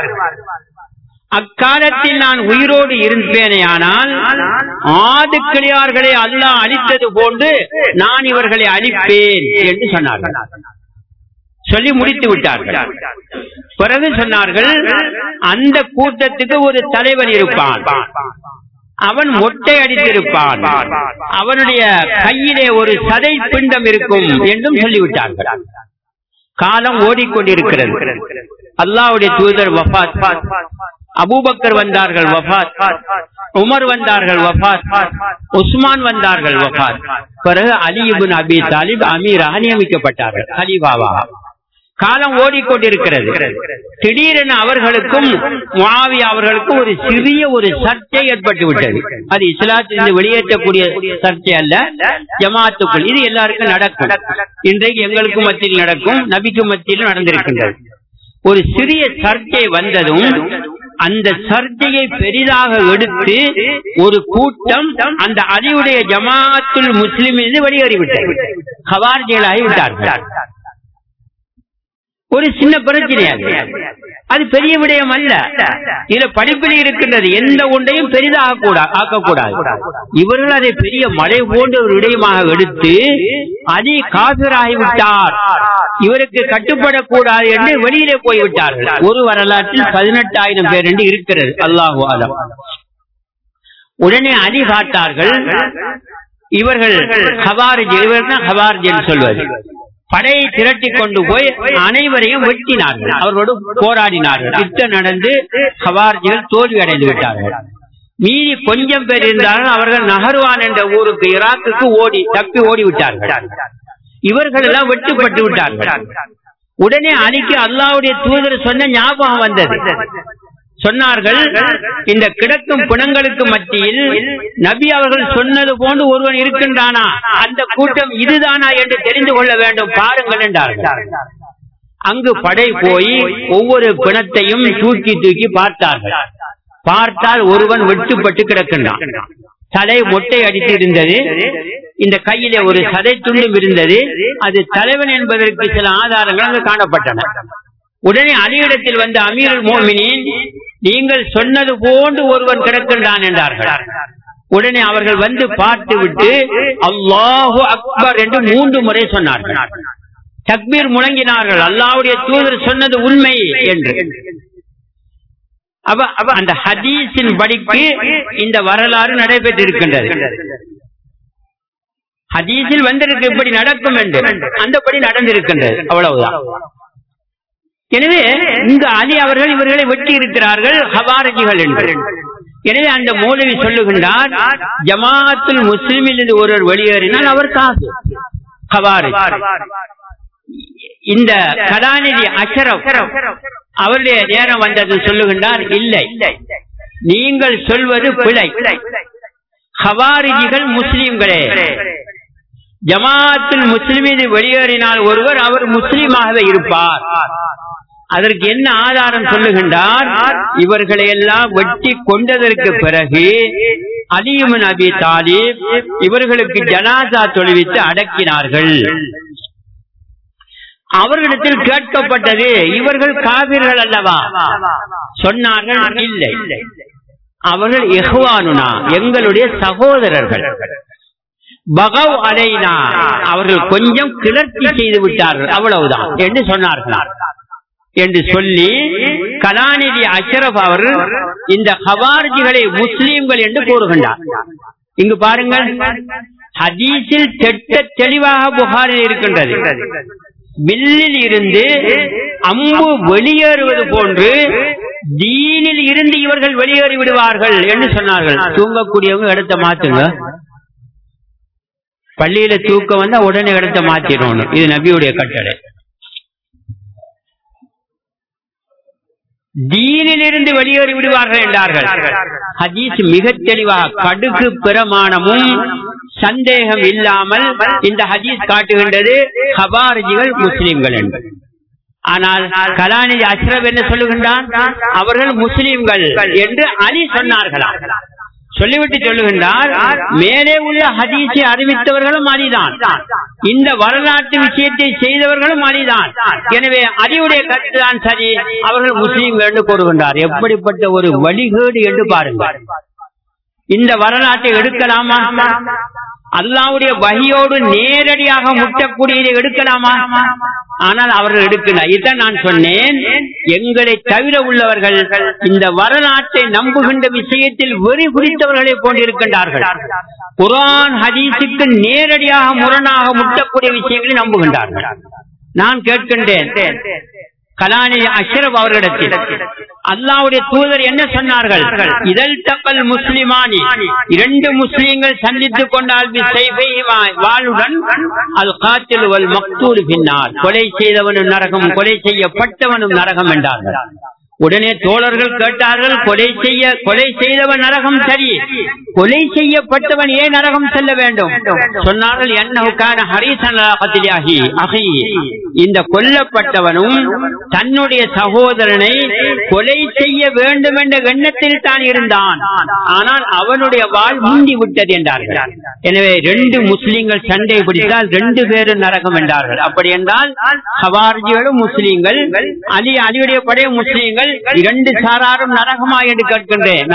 அக்காலத்தில் நான் உயிரோடு இருப்பேனேயானால் ஆது கிளியார்களை அல்லாஹ் அழித்தது போன்று நான் இவர்களை அழிப்பேன் என்று சொன்னார்கள் சொல்லி முடித்து விட்டார்கள் பிறகு சொன்னார்கள் அந்த கூட்டத்துக்கு ஒரு தலைவன் இருப்பான் அவன் மொட்டை அடித்திருப்பான் அவனுடைய கையிலே ஒரு சதை பிண்டம் இருக்கும் என்றும் சொல்லிவிட்டார்கள் காலம் ஓடிக்கொண்டிருக்கிறது அல்லாவுடைய தூதர் வஃத் அபூபக்கர் வந்தார்கள் வஃத் உமர் வந்தார்கள் வஃத் உஸ்மான் வந்தார்கள் வஃத் பிறகு அலிபுன் அபி தாலிப் அமீராக நியமிக்கப்பட்டார்கள் ஹலீபாவா காலம் ஓடிக்கொண்டிருக்கிறது திடீரென அவர்களுக்கும் மாவி அவர்களுக்கும் ஒரு சிறிய ஒரு சர்ச்சை ஏற்பட்டு விட்டது அது இஸ்லாத்திலிருந்து வெளியேற்றக்கூடிய சர்ச்சை அல்ல ஜமாத்துக்குள் இது எல்லாருக்கும் நடக்கும் இன்றைக்கு எங்களுக்கும் மத்தியில் நடக்கும் நபிக்கும் மத்தியிலும் நடந்திருக்கின்றது ஒரு சிறிய சர்ச்சை வந்ததும் அந்த சர்ச்சையை பெரிதாக எடுத்து ஒரு கூட்டம் அந்த அலியுடைய ஜமாத்துல் முஸ்லிமிலிருந்து வெளியேறிவிட்டது ஹவார்ஜிகளாகி விட்டார்கள் ஒரு சின்ன பிரச்சனை அது அது பெரிய விடயம் அல்ல இதுல படிப்பில் இருக்கின்றது எந்த ஒன்றையும் பெரிதாக கூட ஆக்கக்கூடாது இவர்கள் அதை பெரிய மழை போன்ற ஒரு விடயமாக எடுத்து அதி காபிராகிவிட்டார் இவருக்கு கட்டுப்படக்கூடாது என்று வெளியிலே போய்விட்டார்கள் ஒரு வரலாற்றில் பதினெட்டாயிரம் பேர் என்று இருக்கிறது அல்லாஹு ஆலம் உடனே அதி காட்டார்கள் இவர்கள் ஹவாரிஜ் இவர்கள் ஹவாரிஜ் என்று சொல்வது படையை திரட்டி கொண்டு போய் அனைவரையும் வெட்டினார்கள் அவர்களோடு போராடினார்கள் யுத்தம் நடந்து ஹவார்ஜிகள் தோல்வி அடைந்து விட்டார்கள் மீறி கொஞ்சம் பேர் இருந்தார்கள் அவர்கள் நகர்வான் என்ற ஊருக்கு ஈராக்குக்கு ஓடி தப்பி ஓடி விட்டார்கள் இவர்கள் எல்லாம் வெட்டுப்பட்டு விட்டார்கள் உடனே அலிக்கு அல்லாவுடைய தூதர் சொன்ன ஞாபகம் வந்தது சொன்னார்கள் இந்த கிடக்கும் பிணங்களுக்கு மத்தியில் நபி அவர்கள் சொன்னது போன்று ஒருவன் இருக்கின்றானா அந்த கூட்டம் இதுதானா என்று தெரிந்து கொள்ள வேண்டும் பாருங்கள் என்றார்கள் அங்கு படை போய் ஒவ்வொரு பிணத்தையும் தூக்கி தூக்கி பார்த்தார்கள் பார்த்தால் ஒருவன் வெட்டுப்பட்டு கிடக்கின்றான் தலை மொட்டை அடித்து இருந்தது இந்த கையிலே ஒரு சதை துண்டும் இருந்தது அது தலைவன் என்பதற்கு சில ஆதாரங்கள் அங்கு காணப்பட்டன உடனே அலியிடத்தில் வந்த அமீர் மோமினின் நீங்கள் சொன்னது போன்று ஒருவன் கிடக்கின்றான் என்றார்கள் உடனே அவர்கள் வந்து பார்த்து விட்டு அல்லாஹு அக்பர் என்று மூன்று முறை சொன்னார்கள் தக்பீர் முழங்கினார்கள் அல்லாவுடைய தூதர் சொன்னது உண்மை என்று அவ அந்த ஹதீஸின் படிக்கு இந்த வரலாறு நடைபெற்றிருக்கின்றது ஹதீஸில் வந்திருக்கு இப்படி நடக்கும் என்று அந்தபடி நடந்திருக்கின்றது அவ்வளவுதான் எனவே இந்த அலி அவர்கள் இவர்களை வெட்டி இருக்கிறார்கள் ஹவாரஜிகள் என்று எனவே அந்த மௌலவி சொல்லுகின்றார் ஜமாத்துல் முஸ்லிமில் இருந்து ஒருவர் வெளியேறினால் அவர் காசு ஹவாரஜ் இந்த கலாநிதி அஷரப் அவருடைய நேரம் வந்தது சொல்லுகின்றார் இல்லை நீங்கள் சொல்வது பிழை ஹவாரிஜிகள் முஸ்லிம்களே ஜமாத்தில் முஸ்லிம் வெளியேறினால் ஒருவர் அவர் முஸ்லீமாகவே இருப்பார் அதற்கு என்ன ஆதாரம் சொல்லுகின்றார் இவர்களை எல்லாம் வெட்டி கொண்டதற்கு பிறகு அலியுமன் அபி தாலிப் இவர்களுக்கு ஜனாசா தொழுவித்து அடக்கினார்கள் அவர்களிடத்தில் கேட்கப்பட்டது இவர்கள் காவிர்கள் அல்லவா சொன்னார்கள் இல்லை அவர்கள் எஹ்வானுனா எங்களுடைய சகோதரர்கள் பகவ் அலைனா அவர்கள் கொஞ்சம் கிளர்ச்சி செய்து விட்டார்கள் அவ்வளவுதான் என்று சொன்னார்கள் என்று சொல்லி கலாநிதி அஷரப் அவர்கள் இந்த ஹவார்ஜிகளை முஸ்லீம்கள் என்று கூறுகின்றார் இங்கு பாருங்கள் ஹதீஸில் தெட்ட தெளிவாக புகாரில் இருக்கின்றது வில்லில் இருந்து அம்பு வெளியேறுவது போன்று தீனில் இருந்து இவர்கள் வெளியேறி விடுவார்கள் என்று சொன்னார்கள் தூங்கக்கூடியவங்க இடத்த மாத்துங்க பள்ளியில தூக்கம் வந்தா உடனே இடத்த மாத்திடணும் இது நபியுடைய கட்டளை தீனிலிருந்து வெளியேறி விடுவார்கள் என்றார்கள் ஹதீஸ் மிக தெளிவாக கடுகு பிரமாணமும் சந்தேகம் இல்லாமல் இந்த ஹதீஸ் காட்டுகின்றது ஹபாரிஜிகள் முஸ்லிம்கள் என்று ஆனால் கலாநிதி அஷ்ரப் என்ன சொல்லுகின்றான் அவர்கள் முஸ்லிம்கள் என்று அலி சொன்னார்களா சொல்லிவிட்டு சொல்லுகின்றார் மேலே உள்ள ஹதீஸை அறிவித்தவர்களும் அலிதான் இந்த வரலாற்று விஷயத்தை செய்தவர்களும் அலிதான் எனவே அலியுடைய கருத்துதான் சரி அவர்கள் முஸ்லீம்கள் என்று கூறுகின்றார் எப்படிப்பட்ட ஒரு வழிகேடு என்று பாருங்கள் இந்த வரலாற்றை எடுக்கலாமா அல்லாவுடைய வகையோடு நேரடியாக முட்டக்கூடியதை எடுக்கலாமா ஆனால் அவர்கள் எடுக்கல இதான் நான் சொன்னேன் எங்களை தவிர உள்ளவர்கள் இந்த வரலாற்றை நம்புகின்ற விஷயத்தில் வெறி குறித்தவர்களை போன்றிருக்கின்றார்கள் குரான் ஹதீஸுக்கு நேரடியாக முரணாக முட்டக்கூடிய விஷயங்களை நம்புகின்றார்கள் நான் கேட்கின்றேன் கலாநிதி அஷ்ரப் அவர்களிடத்தில் அல்லாவுடைய தூதர் என்ன சொன்னார்கள் இதழ் தக்கல் முஸ்லிமானி இரண்டு முஸ்லீம்கள் சந்தித்துக் கொண்டால் வாளுடன் அது காத்தில் வல் மக்தூர் பின்னால் கொலை செய்தவனும் நரகம் கொலை செய்யப்பட்டவனும் நரகம் என்றார்கள் உடனே தோழர்கள் கேட்டார்கள் கொலை செய்ய கொலை செய்தவன் நரகம் சரி கொலை செய்யப்பட்டவன் ஏன் நரகம் செல்ல வேண்டும் சொன்னார்கள் என்னவுக்கான ஹரிசனாகி அகி இந்த கொல்லப்பட்டவனும் தன்னுடைய சகோதரனை கொலை செய்ய வேண்டும் என்ற எண்ணத்தில் தான் இருந்தான் ஆனால் அவனுடைய வாழ் முந்தி விட்டது என்றார்கள் எனவே ரெண்டு முஸ்லிம்கள் சண்டை பிடித்தால் ரெண்டு பேரும் நரகம் என்றார்கள் அப்படி என்றால் ஹவார்ஜிகளும் முஸ்லீம்கள் அலி அலியுடைய படைய முஸ்லீம்கள் இரண்டு சாராரும் நரகமா என்று கேட்கின்றேன்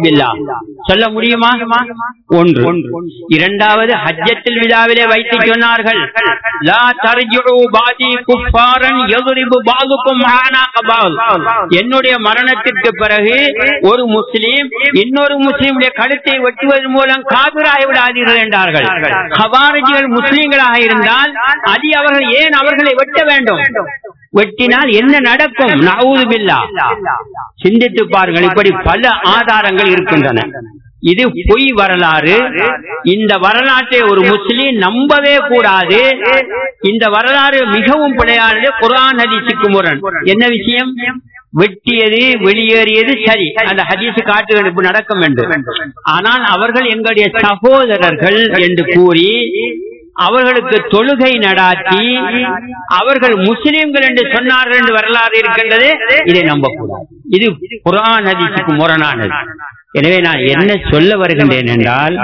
சொல்ல முடியுமா ஒன்று இரண்டாவது ஹஜ்ஜத்தில் விழாவிலே வைத்து சொன்னார்கள் லா தர்ஜுஉ பாதி குஃபாரன் யضرب بعضكم اعناق بعض என்னுடைய மரணத்திற்கு பிறகு ஒரு முஸ்லீம் இன்னொரு முஸ்லீமுடைய கழுத்தை வெட்டுவதன் மூலம் காபிராகி விடாதீர்கள் என்றார்கள் ஹவாரிஜிகள் முஸ்லீம்களாக இருந்தால் அதி அவர்கள் ஏன் அவர்களை வெட்ட வேண்டும் வெட்டினால் என்ன நடக்கும் நவுதுபில்லா சிந்தித்து பாருங்கள் இப்படி பல ஆதாரங்கள் இருக்கின்றன இது பொய் வரலாறு இந்த வரலாற்றை ஒரு முஸ்லீம் நம்பவே கூடாது இந்த வரலாறு மிகவும் பிழையானது குரான் ஹதீஸுக்கு முரண் என்ன விஷயம் வெட்டியது வெளியேறியது சரி அந்த ஹதீஸ் காட்டுகள் நடக்கும் என்று ஆனால் அவர்கள் எங்களுடைய சகோதரர்கள் என்று கூறி அவர்களுக்கு தொழுகை நடாத்தி அவர்கள் முஸ்லிம்கள் என்று சொன்னார்கள் என்று வரலாறு இருக்கின்றது இதை நம்பக்கூடாது இது குரான் ஹதீஸுக்கு முரணானது எனவே நான் என்ன சொல்ல வருகின்றேன் என்றால்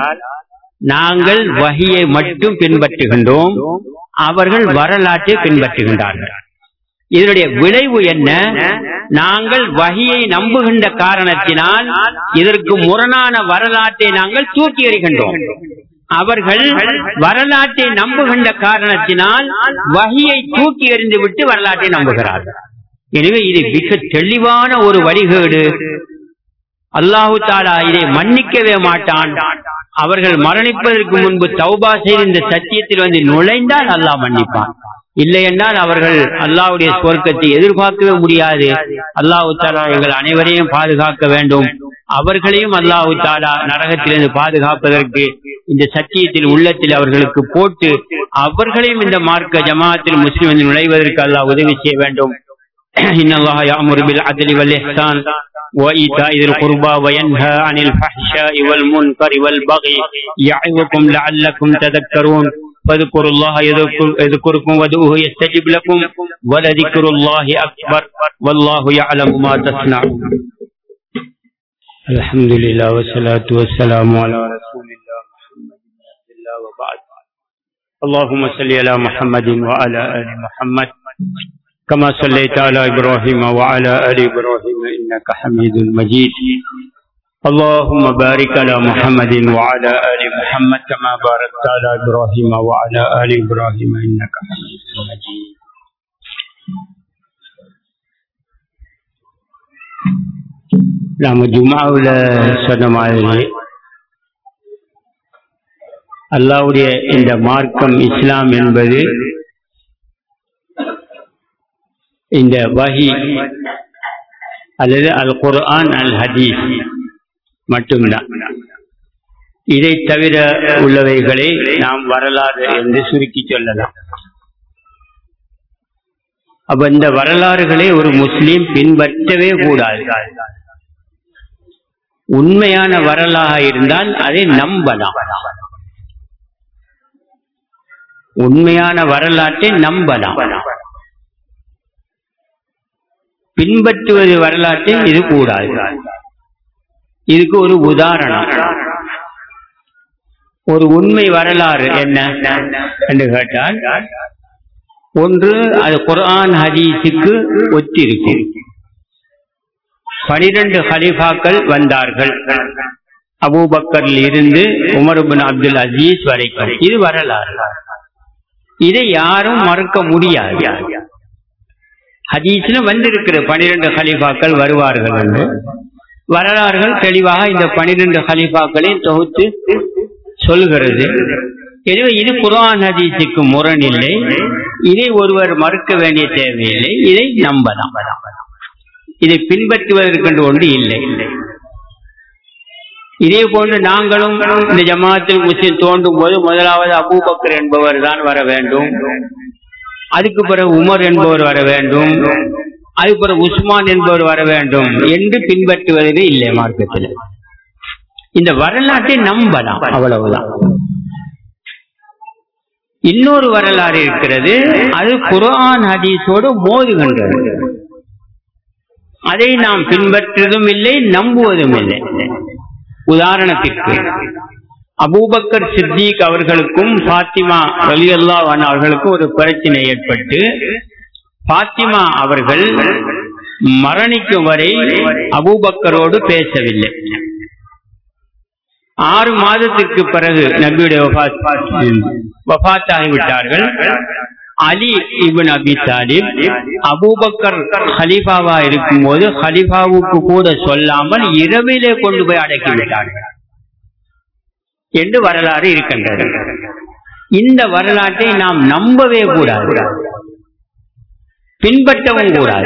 நாங்கள் வகையை மட்டும் பின்பற்றுகின்றோம் அவர்கள் வரலாற்றை பின்பற்றுகின்றார்கள் இதனுடைய விளைவு என்ன நாங்கள் வகையை நம்புகின்ற காரணத்தினால் இதற்கு முரணான வரலாற்றை நாங்கள் தூக்கி எறிகின்றோம் அவர்கள் வரலாற்றை நம்புகின்ற காரணத்தினால் வகையை தூக்கி எறிந்து விட்டு வரலாற்றை நம்புகிறார்கள் எனவே இது மிக தெளிவான ஒரு வழிகேடு அல்லாஹு தாலா இதை மன்னிக்கவே மாட்டான் அவர்கள் மரணிப்பதற்கு முன்பு தௌபா செய்து இந்த சத்தியத்தில் வந்து நுழைந்தால் அல்லாஹ் மன்னிப்பான் இல்லை என்றால் அவர்கள் அல்லாவுடைய சுவர்க்கத்தை எதிர்பார்க்கவே முடியாது அல்லாஹு தாலா எங்கள் அனைவரையும் பாதுகாக்க வேண்டும் அவர்களையும் அல்லாஹு தாலா நரகத்திலிருந்து பாதுகாப்பதற்கு இந்த சத்தியத்தில் உள்ளத்தில் அவர்களுக்கு போட்டு அவர்களையும் இந்த மார்க்க ஜமாத்தில் முஸ்லிம் நுழைவதற்கு அல்லாஹ் உதவி செய்ய வேண்டும் إن الله يأمر بالعدل والإحسان وإيتاء ذي القربى وينهى عن الفحشاء والمنكر والبغي يعظكم لعلكم تذكرون فاذكروا الله يذكر يذكركم وادعوه يستجب لكم ولذكر الله أكبر والله يعلم ما تصنعون الحمد لله والصلاة والسلام على رسول الله محمد بن عبد الله وبعد اللهم صل على محمد وعلى آل محمد كما صليت على إبراهيم وعلى آل إبراهيم إنك حميد مجيد اللهم بارك على محمد وعلى آل محمد كما باركت على إبراهيم وعلى آل إبراهيم إنك حميد مجيد நாம ஜுமாவுல சொன்ன மாதிரி அல்லாவுடைய இந்த மார்க்கம் இஸ்லாம் என்பது இந்த வஹி அல்லது அல் குர்ஆன் அல் ஹதீஸ் மட்டும்தான் இதை தவிர உள்ளவைகளை நாம் வரலாறு என்று சுருக்கி சொல்லலாம் அப்ப இந்த வரலாறுகளை ஒரு முஸ்லீம் பின்பற்றவே கூடாது உண்மையான வரலாக இருந்தால் அதை நம்பலாம் உண்மையான வரலாற்றை நம்பலாம் பின்பற்றுவது வரலாற்றை இது கூடாது இதுக்கு ஒரு உதாரணம் ஒரு உண்மை வரலாறு என்ன என்று கேட்டால் ஒன்று அது குர்ஆன் ஹதீஸுக்கு ஒத்திருக்கு பனிரெண்டு ஹலிஃபாக்கள் வந்தார்கள் அபூபக்கரில் இருந்து உமர்பின் அப்துல் அசீஸ் வரைக்கும் இது வரலாறு இதை யாரும் மறுக்க முடியாது ஹதீஸ்ல வந்திருக்கிற பனிரெண்டு ஹலிஃபாக்கள் வருவார்கள் என்று வரலாறுகள் தெளிவாக இந்த பனிரெண்டு ஹலிஃபாக்களையும் தொகுத்து சொல்கிறது எனவே இது குரான் ஹதீஸுக்கு முரணில்லை இதை ஒருவர் மறுக்க வேண்டிய தேவையில்லை இதை நம்பலாம் இதை பின்பற்றுவதற்கென்று ஒன்று இல்லை இதே போன்று நாங்களும் இந்த ஜமாத்தில் முஸ்லிம் தோன்றும் போது முதலாவது அபூபக்கர் என்பவர் தான் வர வேண்டும் அதுக்கு பிறகு உமர் என்பவர் வர வேண்டும் அதுக்கு பிறகு உஸ்மான் என்பவர் வர வேண்டும் என்று பின்பற்றுவதே இல்லை மார்க்கத்தில் இந்த வரலாற்றை நம்பலாம் அவ்வளவுதான் இன்னொரு வரலாறு இருக்கிறது அது குரான் ஹதீஸோடு மோதுகின்றது அதை நாம் பின்பற்றுவதும் இல்லை நம்புவதும் இல்லை உதாரணத்திற்கு அபூபக்கர் சித்திக் அவர்களுக்கும் பாத்திமா அலி அல்லா அவர்களுக்கும் ஒரு பிரச்சனை ஏற்பட்டு பாத்திமா அவர்கள் மரணிக்கும் வரை அபூபக்கரோடு பேசவில்லை ஆறு மாதத்திற்கு பிறகு நபியுடைய வபாத் ஆகிவிட்டார்கள் அலி இபின் அபி தாலிப் அபூபக்கர் ஹலீஃபாவா இருக்கும் போது ஹலீஃபாவுக்கு கூட சொல்லாமல் இரவிலே கொண்டு போய் அடக்கிவிட்டார்கள் என்று வரலாறு இருக்கின்றது இந்த வரலாற்றை நாம் நம்பவே கூடாது பின்பற்றவும் கூடாது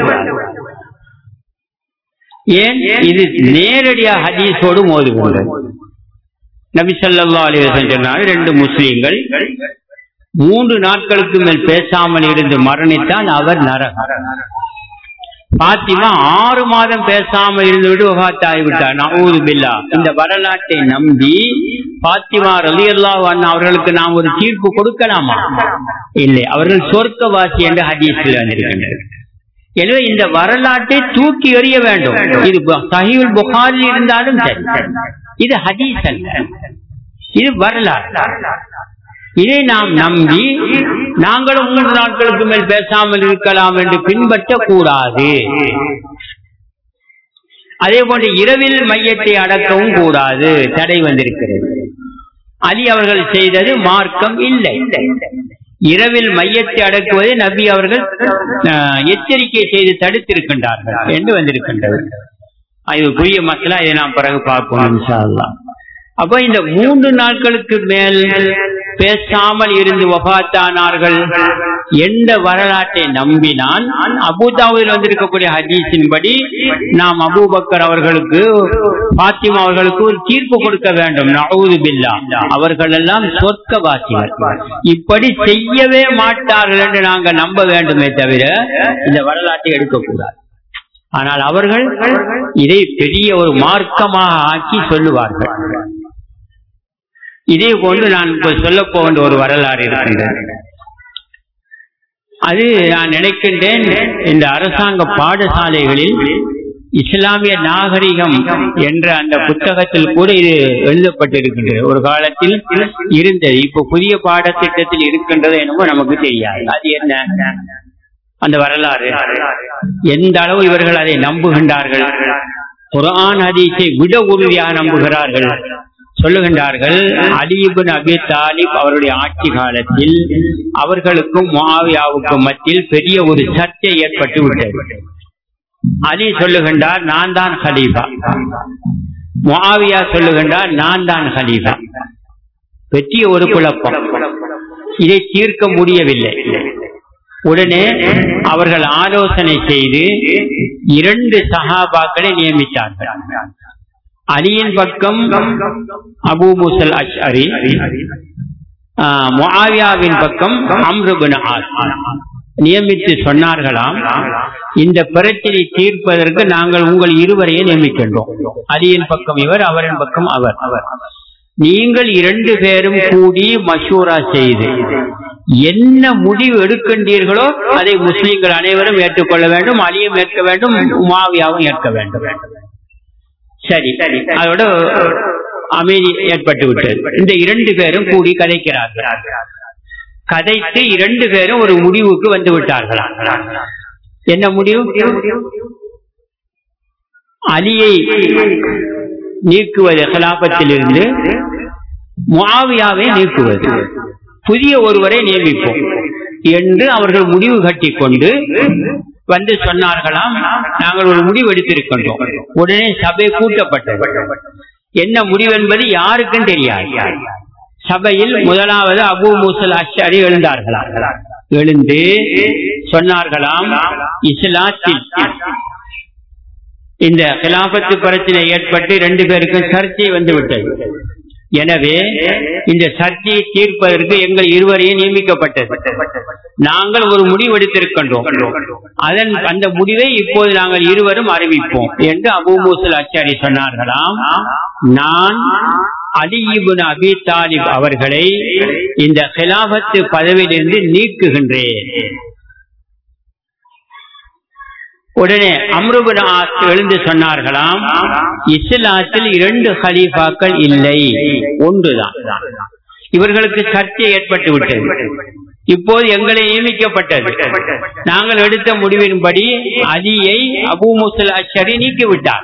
ஏன் இது நேரடியாக ஹதீஸோடு மோதுகின்றது நபி சொல்லா அலிவசன் சொன்னார் ரெண்டு முஸ்லீம்கள் மூன்று நாட்களுக்கு மேல் பேசாமல் இருந்து மரணித்தால் அவர் நரக பாத்திமா ஆறு மாதம் பேசாமல் இருந்து விட்டு ஆகிவிட்டார் நவூது பில்லா இந்த வரலாற்றை நம்பி பாத்திமா ரலி அல்லா அவர்களுக்கு நாம் ஒரு தீர்ப்பு கொடுக்கலாமா இல்லை அவர்கள் சொர்க்கவாசி என்று ஹதீஸில் வந்திருக்கின்றனர் எனவே இந்த வரலாற்றை தூக்கி எறிய வேண்டும் இது சஹீல் புகாரில் இருந்தாலும் சரி இது ஹதீஸ் அல்ல இது வரலாறு இதை நாம் நம்பி நாங்களும் மூன்று நாட்களுக்கு மேல் பேசாமல் இருக்கலாம் என்று பின்பற்ற கூடாது அதே போன்று இரவில் மையத்தை அடக்கவும் கூடாது தடை வந்திருக்கிறது அலி அவர்கள் செய்தது மார்க்கம் இல்லை இரவில் மையத்தை அடக்குவதை நபி அவர்கள் எச்சரிக்கை செய்து தடுத்திருக்கின்றார்கள் என்று வந்திருக்கின்றது இது புதிய மக்களா இதை நாம் பிறகு பார்ப்போம் அப்ப இந்த மூன்று நாட்களுக்கு மேல் பேசாமல் இருந்து வபாத்தானார்கள் எந்த வரலாற்றை நம்பினால் அபுதாவில் வந்திருக்கக்கூடிய ஹதீஸின்படி நாம் அபூபக்கர் அவர்களுக்கு பாத்திமா அவர்களுக்கு ஒரு தீர்ப்பு கொடுக்க வேண்டும் நவுது பில்லா அவர்கள் எல்லாம் சொர்க்கவாசிகள் இப்படி செய்யவே மாட்டார்கள் என்று நாங்கள் நம்ப வேண்டுமே தவிர இந்த வரலாற்றை எடுக்கக்கூடாது ஆனால் அவர்கள் இதை பெரிய ஒரு மார்க்கமாக ஆக்கி சொல்லுவார்கள் இதே போன்று நான் இப்ப சொல்ல போகின்ற ஒரு வரலாறு இருக்கின்றது அது நான் நினைக்கின்றேன் இந்த அரசாங்க பாடசாலைகளில் இஸ்லாமிய நாகரிகம் என்ற அந்த புத்தகத்தில் கூட இது எழுதப்பட்டிருக்கின்றது ஒரு காலத்தில் இருந்தது இப்ப புதிய பாடத்திட்டத்தில் இருக்கின்றது என்னமோ நமக்கு தெரியாது அது என்ன அந்த வரலாறு எந்த அளவு இவர்கள் அதை நம்புகின்றார்கள் குரான் ஹதீஸை விட உறுதியாக நம்புகிறார்கள் சொல்லுகின்றார்கள் அலிபுன் அபி தாலிப் அவருடைய ஆட்சி காலத்தில் அவர்களுக்கும் மாவியாவுக்கும் மத்தியில் பெரிய ஒரு சர்ச்சை ஏற்பட்டு விட்டது அலி சொல்லுகின்றார் நான் தான் ஹலீஃபா மாவியா சொல்லுகின்றார் நான் தான் ஹலீஃபா பெரிய ஒரு குழப்பம் இதை தீர்க்க முடியவில்லை உடனே அவர்கள் ஆலோசனை செய்து இரண்டு சஹாபாக்களை நியமித்தார்கள் அலியின் பக்கம் அபு முசல் அஷ்அரி முஆவியாவின் பக்கம் அம்ருபின் நியமித்து சொன்னார்களாம் இந்த பிரச்சனை தீர்ப்பதற்கு நாங்கள் உங்கள் இருவரையே நியமிக்கின்றோம் அலியின் பக்கம் இவர் அவரின் பக்கம் அவர் நீங்கள் இரண்டு பேரும் கூடி மஷூரா செய்து என்ன முடிவு எடுக்கின்றீர்களோ அதை முஸ்லிம்கள் அனைவரும் ஏற்றுக்கொள்ள வேண்டும் அலியும் ஏற்க வேண்டும் உமாவியாவும் ஏற்க வேண்டும் சரி அதோட அமைதி ஏற்பட்டு விட்டது இந்த இரண்டு பேரும் கூடி கதைக்கிறார்கள் கதைத்து இரண்டு பேரும் ஒரு முடிவுக்கு வந்து விட்டார்களா என்ன முடிவு அலியை நீக்குவது கலாபத்தில் இருந்து முஆவியாவை நீக்குவது புதிய ஒருவரை நியமிப்போம் என்று அவர்கள் முடிவு கட்டி கொண்டு வந்து சொன்னார்களாம் நாங்கள் ஒரு முடிவு எடுத்திருக்கின்றோம் உடனே சபை கூட்டப்பட்டது என்ன முடிவு என்பது யாருக்கும் தெரியாது சபையில் முதலாவது அபு மூசல் அஷாரி எழுந்தார்களாம் எழுந்து சொன்னார்களாம் இஸ்லாத்தில் இந்த கிலாபத்து பிரச்சனை ஏற்பட்டு ரெண்டு பேருக்கும் சர்ச்சை வந்து விட்டது எனவே இந்த சர்ச்சையை தீர்ப்பதற்கு எங்கள் இருவரையும் நியமிக்கப்பட்டது நாங்கள் ஒரு முடிவு எடுத்திருக்கின்றோம் அதன் அந்த முடிவை இப்போது நாங்கள் இருவரும் அறிவிப்போம் என்று அபு மூசல் அச்சாரி சொன்னார்களாம் நான் அலிபுன் அபி தாலிப் அவர்களை இந்த கிலாபத்து பதவியிலிருந்து நீக்குகின்றேன் உடனே அம்ருபின் எழுந்து சொன்னார்களாம் இஸ்லாத்தில் இரண்டு ஹலீஃபாக்கள் இல்லை ஒன்றுதான் இவர்களுக்கு சர்ச்சை ஏற்பட்டு விட்டது இப்போது எங்களை நியமிக்கப்பட்டது நாங்கள் எடுத்த முடிவின்படி அலியை அபு முசல் அஷரி நீக்கிவிட்டார்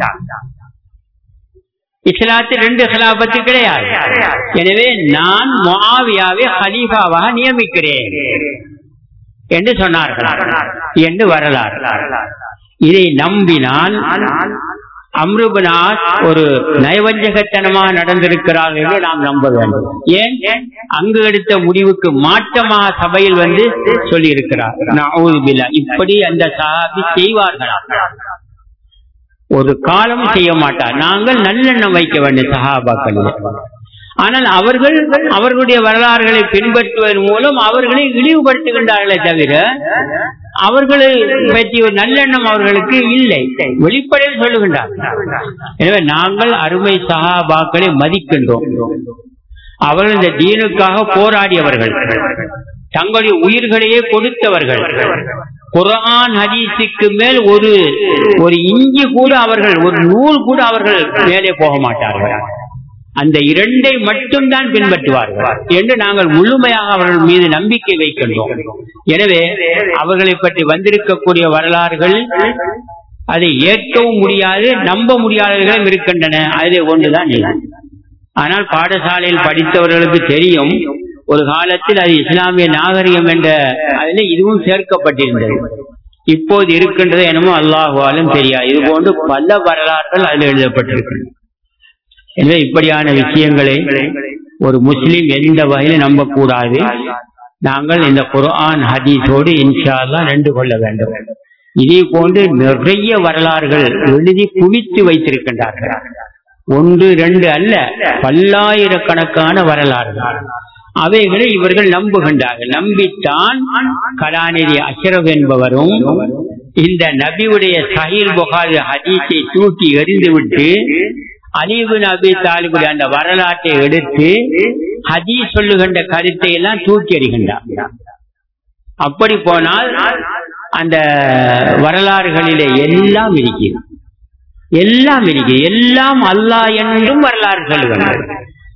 இஸ்லாத்தில் ரெண்டு ஹிலாபத்து கிடையாது எனவே நான் முஆவியாவை ஹலீஃபாவாக நியமிக்கிறேன் என்று சொன்னார்கள் என்று வரலாறு இதை நம்பினால் அம்ருபனாஸ் ஒரு நயவஞ்சகத்தனமாக நடந்திருக்கிறார் என்று நாம் நம்ப வேண்டும் ஏன் அங்கு எடுத்த முடிவுக்கு மாற்றமாக சபையில் வந்து சொல்லி இருக்கிறார் இப்படி அந்த சஹாபி செய்வார்களா ஒரு காலம் செய்ய மாட்டார் நாங்கள் நல்லெண்ணம் வைக்க வேண்டும் சஹாபாக்களில் ஆனால் அவர்கள் அவர்களுடைய வரலாறுகளை பின்பற்றுவதன் மூலம் அவர்களை இழிவுபடுத்துகின்றார்களே தவிர அவர்களை பற்றி ஒரு நல்லெண்ணம் அவர்களுக்கு இல்லை வெளிப்படையில் சொல்லுகின்றார் எனவே நாங்கள் அருமை சகாபாக்களை மதிக்கின்றோம் அவர்கள் இந்த தீனுக்காக போராடியவர்கள் தங்களுடைய உயிர்களையே கொடுத்தவர்கள் குரான் ஹதீஸுக்கு மேல் ஒரு ஒரு இஞ்சி கூட அவர்கள் ஒரு நூல் கூட அவர்கள் மேலே போக மாட்டார்கள் அந்த இரண்டை மட்டும் தான் பின்பற்றுவார்கள் என்று நாங்கள் முழுமையாக அவர்கள் மீது நம்பிக்கை வைக்கின்றோம் எனவே அவர்களை பற்றி வந்திருக்கக்கூடிய வரலாறுகள் அதை ஏற்கவும் முடியாது நம்ப முடியாதவர்களும் இருக்கின்றன அதிலே ஒன்றுதான் இல்லை ஆனால் பாடசாலையில் படித்தவர்களுக்கு தெரியும் ஒரு காலத்தில் அது இஸ்லாமிய நாகரிகம் என்ற அதில் இதுவும் சேர்க்கப்பட்டிருந்தது இப்போது இருக்கின்றது என்னமோ அல்லாஹுவாலும் தெரியாது இது போன்று பல வரலாறுகள் அதில் எழுதப்பட்டிருக்கின்றன எனவே இப்படியான விஷயங்களை ஒரு முஸ்லிம் எந்த வகையில நம்பக்கூடாது நாங்கள் இந்த குர்ஆன் ஹதீஸோடு இன்ஷா அல்லாஹ் ரெண்டு கொள்ள வேண்டும் இதே போன்று நிறைய வரலாறுகள் எழுதி குவித்து வைத்திருக்கின்றார்கள் ஒன்று ரெண்டு அல்ல பல்லாயிரக்கணக்கான வரலாறுகள் அவைகளை இவர்கள் நம்புகின்றார்கள் நம்பித்தான் கலாநிதி அஷ்ரப் என்பவரும் இந்த நபியுடைய சஹீல் புகாரி ஹதீஸை தூக்கி எறிந்துவிட்டு அலிபு நபி தாலிபுடைய அந்த வரலாற்றை எடுத்து ஹதீஸ் சொல்லுகின்ற கருத்தை எல்லாம் தூக்கி எறிகின்றார் அப்படி போனால் அந்த வரலாறுகளிலே எல்லாம் இருக்கிறது எல்லாம் இருக்கு எல்லாம் அல்லாஹ் என்றும் வரலாறு சொல்லுகின்றது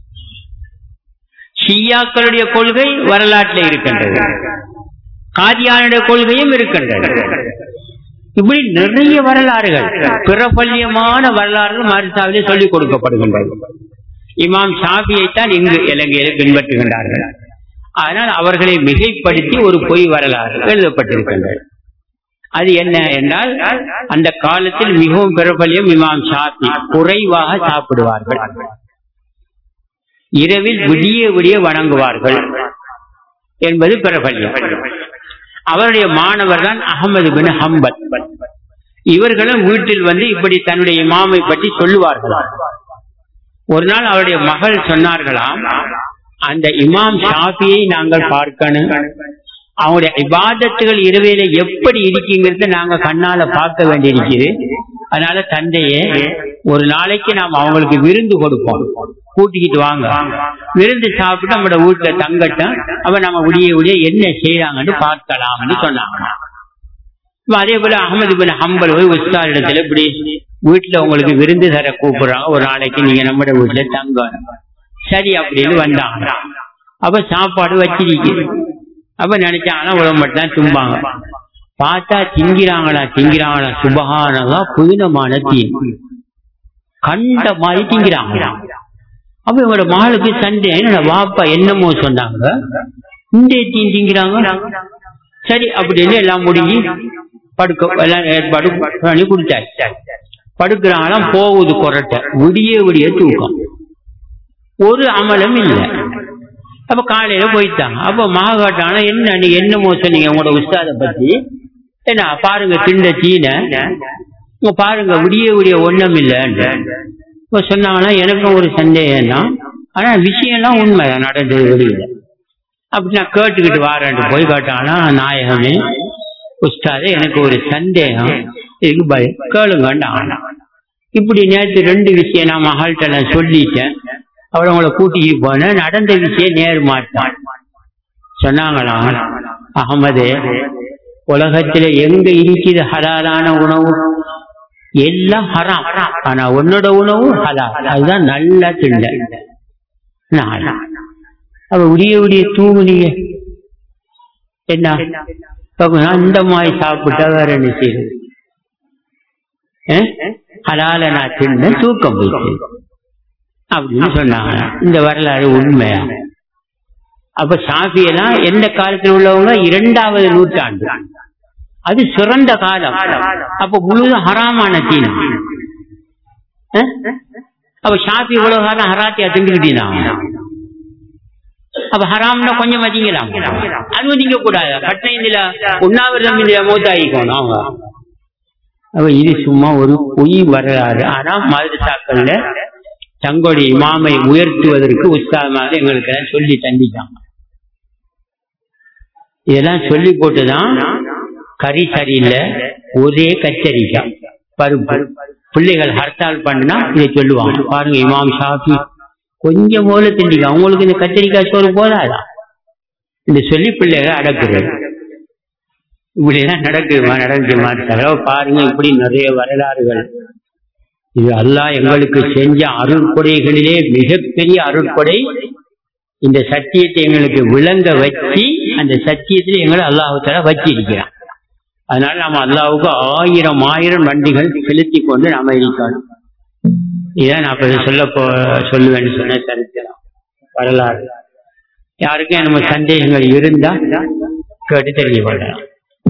ஷியாக்களுடைய கொள்கை வரலாற்றில் இருக்கின்றது காதியானுடைய கொள்கையும் இருக்கின்றது இப்படி நிறைய வரலாறுகள் பிரபல்யமான வரலாறுகள் மருத்தாவிலே சொல்லிக் கொடுக்கப்படுகின்றது இமாம் ஷாபியைத்தான் இங்கு இலங்கையில பின்பற்றுகின்றார்கள் ஆனால் அவர்களை மிகைப்படுத்தி ஒரு பொய் வரலாறு எழுதப்பட்டிருக்கின்றது அது என்ன என்றால் அந்த காலத்தில் மிகவும் பிரபல்யம் இமாம் ஷாபி குறைவாக சாப்பிடுவார்கள் இரவில் விடிய விடிய வணங்குவார்கள் என்பது பிரபல்யம் அவருடைய மாணவர் தான் அகமது பின் ஹம்பத் இவர்களும் வீட்டில் வந்து இப்படி தன்னுடைய இமாமை பற்றி சொல்லுவார்களாம் ஒரு நாள் அவருடைய மகள் சொன்னார்களாம் அந்த இமாம் ஷாஃபியை நாங்கள் பார்க்கணும் அவங்களுடைய இபாதத்துகள் இரவையில எப்படி இருக்குங்கிறத நாங்க கண்ணால பார்க்க வேண்டியிருக்குது அதனால தந்தையே ஒரு நாளைக்கு நாம் அவங்களுக்கு விருந்து கொடுப்போம் கூட்டிக்கிட்டு வாங்க விருந்து சாப்பிட்டு நம்மளோட வீட்டுல தங்கட்டும் அவ நம்ம விடிய விடிய என்ன செய்யறாங்கன்னு பார்க்கலாம்னு சொன்னாங்க அதே போல அகமது பின் ஹம்பல் போய் உஸ்தார் இடத்துல இப்படி வீட்டுல உங்களுக்கு விருந்து தர கூப்பிடுறாங்க ஒரு நாளைக்கு நீங்க நம்மட வீட்டுல தங்கணும் சரி அப்படின்னு வந்தாங்க அப்ப சாப்பாடு வச்சிருக்கு அப்ப நினைச்சாங்கன்னா உடம்பு மட்டும் தான் தும்பாங்க பார்த்தா திங்கிறாங்களா திங்கிறாங்களா சுபகானதா புதினமான தீ கண்ட மாதிரி திங்கிறாங்களா அப்ப இவங்களோட மகளுக்கு சண்டை என்னோட வாப்பா என்னமோ சொன்னாங்க இந்த தீ திங்கிறாங்க சரி அப்படின்னு எல்லாம் முடிஞ்சு படுக்க எல்லாம் ஏற்பாடு பண்ணி குடிச்சாச்சு படுக்கிறாங்களாம் போகுது கொரட்டை விடிய விடிய தூக்கம் ஒரு அமலும் இல்லை அப்ப காலையில போயிட்டாங்க அப்ப மகாகாட்டான என்ன நீங்க என்னமோ சொன்னீங்க உங்களோட உஸ்தாத பத்தி என்ன பாருங்க திண்ட சீன உங்க பாருங்க விடிய விடிய ஒண்ணும் இல்லைன்னு இப்ப சொன்னாங்கன்னா எனக்கும் ஒரு சந்தேகம் தான் ஆனா விஷயம்லாம் உண்மைதான் நடந்தது வெளியில அப்படி நான் கேட்டுக்கிட்டு வாரேன்ட்டு போய் கேட்டாங்கன்னா நாயகமே உஸ்தாதே எனக்கு ஒரு சந்தேகம் இதுக்கு பயம் கேளுங்கன்னு இப்படி நேற்று ரெண்டு விஷயம் நான் மகள்கிட்ட நான் சொல்லிட்டேன் அவளை உங்களை கூட்டிக்கிட்டு போனேன் நடந்த விஷயம் நேர் மாட்டான் சொன்னாங்களாம் அகமது உலகத்துல எங்க இருக்குது ஹலாலான உணவு எல்லாம் ஹராம் ஆனா உன்னோட உணவு ஹலால் அதுதான் நல்லா திண்ட அவ உரிய உரிய தூங்குனீங்க என்ன இந்த மாதிரி சாப்பிட்டா வேற என்ன செய்யுது ஹலால நான் தின்ன தூக்கம் போயிட்டு அப்படின்னு சொன்னாங்க இந்த வரலாறு உண்மையா அப்ப சாஃபியெல்லாம் எந்த காலத்தில் உள்ளவங்க இரண்டாவது நூற்றாண்டு அது சிறந்த காலம் அப்ப முழுதும் ஹராமான தீனம் அப்ப ஷாஃபி இவ்வளவு காலம் ஹராத்தியா திண்டுக்கிட்டீங்க அப்ப ஹராம்னா கொஞ்சம் மதிங்கலாம் அதுவும் நீங்க கூடாது கட்டணத்துல உண்ணாவிரதம் இந்த மூத்தாயிக்கணும் அவங்க அப்ப இது சும்மா ஒரு பொய் வரலாறு ஆனா மதுசாக்கள்ல தங்களுடைய இமாமை உயர்த்துவதற்கு உற்சாகமாக எங்களுக்கு சொல்லி தந்திட்டாங்க இதெல்லாம் சொல்லி போட்டுதான் கறி சரியில்லை ஒரே கச்சரிக்காய் பருப்பு பிள்ளைகள் ஹர்த்தால் பண்ணா இதை சொல்லுவாங்க பாருங்க இமாம் ஷாஃபி கொஞ்சம் போல திண்டிக்க அவங்களுக்கு இந்த கத்திரிக்காய் சோறு போதாதா இந்த சொல்லி பிள்ளைகள் அடக்குறது இப்படிலாம் நடக்குமா நடக்குமா பாருங்க இப்படி நிறைய வரலாறுகள் இது அல்லாஹ் எங்களுக்கு செஞ்ச அருட்கொடைகளிலே மிகப்பெரிய அருட்கொடை இந்த சத்தியத்தை எங்களுக்கு விளங்க வச்சு அந்த சத்தியத்தில் எங்களை அல்லாஹால வச்சு இருக்கிறான் அதனால நம்ம அல்லாவுக்கு ஆயிரம் ஆயிரம் வண்டிகள் செலுத்தி கொண்டு நாம இருக்கணும் இதான் நான் இப்ப சொல்ல போ சொல்லுவேன்னு சொன்ன சரித்திரம் வரலாறு யாருக்கும் நம்ம சந்தேகங்கள் இருந்தா கேட்டு தெரிஞ்சு கொள்ளலாம்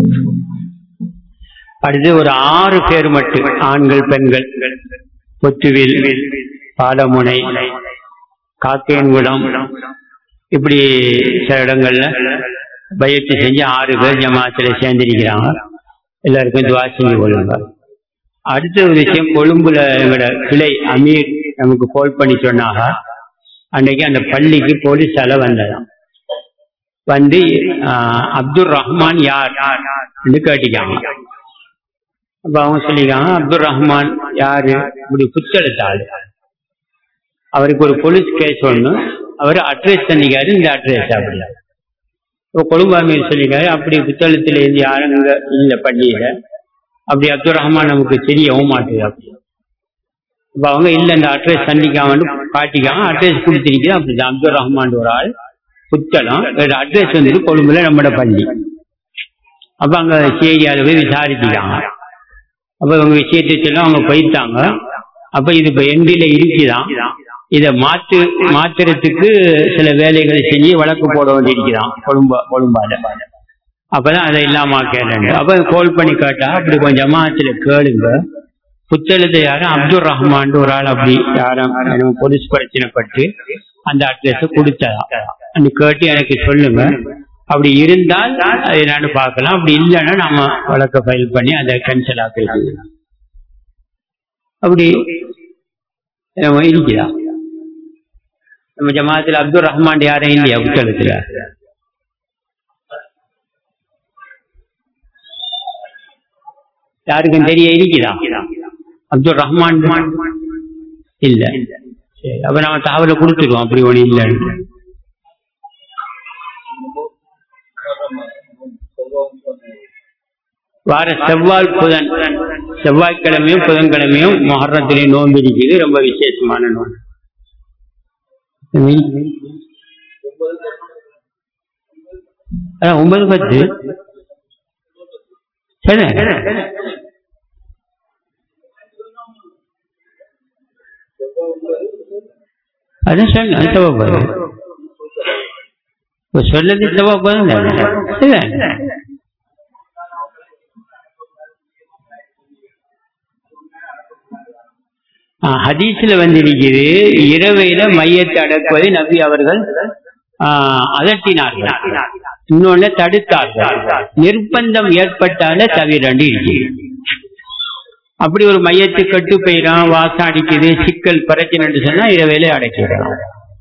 அடுத்து ஒரு ஆறு பேர் மட்டும் ஆண்கள் பெண்கள் பொத்துவில் பாலமுனை காக்கையின் குளம் இப்படி சில இடங்கள்ல பயிற்சி செஞ்சு ஆறு பேர் ஜமாத்துல சேர்ந்திருக்கிறாங்க எல்லாருக்கும் துவா செஞ்சு கொள்ளுங்க அடுத்த ஒரு விஷயம் கொழும்புல எங்களோட கிளை அமீர் நமக்கு கால் பண்ணி சொன்னாங்க அன்னைக்கு அந்த பள்ளிக்கு போலீஸால வந்ததாம் வந்து ஆஹ், அப்துல் ரஹ்மான் யார் என்று கேட்டிக்காங்க அப்ப அவங்க சொல்லிருக்காங்க அப்துல் ரஹ்மான் யாரு இப்படி புத்தெடுத்தாள் அவருக்கு ஒரு போலீஸ் கேஸ் ஒண்ணு அவர் அட்ரஸ் தந்திக்காரு இந்த அட்ரஸ் அப்படியா இப்போ கொழும்பு அமீர் சொல்லியிருக்காரு அப்படி புத்தகத்துல இருந்து யாரும் இங்க இல்ல பள்ளியில அப்படி அப்துல் ரஹ்மான் நமக்கு தெரியவும் மாட்டுது அப்படி அப்ப அவங்க இல்ல இந்த அட்ரஸ் சந்திக்காமன்னு காட்டிக்காம அட்ரஸ் கொடுத்திருக்கிறது அப்படி அப்துல் ரஹ்மான் ஒரு ஆள் புத்தளம் அட்ரஸ் வந்துட்டு கொழும்புல நம்மட பள்ளி அப்ப அங்க செய்தியாளர் போய் விசாரிச்சுக்காங்க அப்ப இவங்க விஷயத்தை சொல்ல அவங்க போயிட்டாங்க அப்ப இது இப்ப எண்டில இருக்குதான் இதை மாத்து மாத்துறதுக்கு சில வேலைகளை செஞ்சு வழக்கு போட வேண்டியிருக்கிறான் கொழும்பா கொழும்பால அப்பதான் அதை இல்லாம கேளுங்க அப்ப கால் பண்ணி கேட்டா அப்படி கொஞ்சம் ஜமாத்துல கேளுங்க புத்தகத்தை யாரும் அப்துல் ரஹ்மான் ஒரு ஆள் அப்படி யாரும் எனக்கு போலீஸ் பிரச்சனைப்பட்டு அந்த அட்ரஸ் கொடுத்ததா அந்த கேட்டு எனக்கு சொல்லுங்க அப்படி இருந்தால் அதை நான் பார்க்கலாம் அப்படி இல்லைன்னா நம்ம வழக்க ஃபைல் பண்ணி அதை கேன்சல் ஆக்கிருக்கு அப்படி நம்ம இருக்குதா நம்ம ஜமாத்துல அப்துல் ரஹ்மான் யாரும் இல்லையா புத்தகத்துல யாருக்கும் தெரிய இருக்குதா அப்துல் ரஹ்மான் இல்ல சரி அப்ப நம்ம தாவல கொடுத்துருவோம் அப்படி ஒண்ணு இல்லைன்னு வார செவ்வாய் புதன் செவ்வாய்க்கிழமையும் புதன்கிழமையும் மொஹரத்திலே நோன்பு இருக்குது ரொம்ப விசேஷமான நோன்பு அதான் ஒன்பது பத்து சரி அதான் சொன்ன செவ்வாய் இப்ப சொல்லது செவ்வாய் புதன் ஹதீஸ்ல வந்திருக்கிறது இரவையில மையத்தை அடக்குவதை நபி அவர்கள் ஆஹ், அதட்டினார்கள் இன்னொன்னு தடுத்தார்கள் நிர்பந்தம் ஏற்பட்டால தவிர இருக்கு அப்படி ஒரு மையத்தை கட்டு போயிடும் வாசம் அடிக்குது சிக்கல் பிரச்சனைன்னு சொன்னா இரவையில அடைக்கிறான்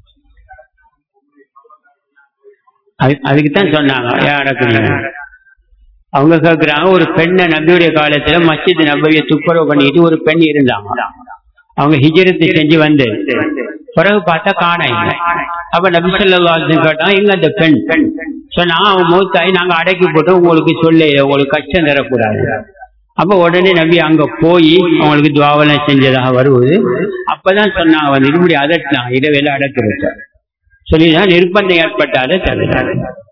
அதுக்கு தான் சொன்னாங்க ஏன் அடக்குறீங்க அவங்க கேக்குறாங்க ஒரு பெண்ணை நபியுடைய காலத்துல மஸ்ஜித் நபியை துப்புரவு பண்ணிட்டு ஒரு பெண் இருந்தாங்க அவங்க ஹிஜரத்தை செஞ்சு வந்து பிறகு பார்த்தா காண இல்லை அப்ப நபி சொல்லா கேட்டா எங்க அந்த பெண் சொன்னா அவன் மூத்தாயி நாங்க அடக்கி போட்டு உங்களுக்கு சொல்ல உங்களுக்கு கஷ்டம் தரக்கூடாது அப்ப உடனே நபி அங்க போய் அவங்களுக்கு துவாவலம் செஞ்சதாக வருவது அப்பதான் சொன்னாங்க வந்து இப்படி அதட்டினாங்க இரவேல அடக்கிறது சொல்லிதான் நிர்பந்தம் ஏற்பட்டாத தவிர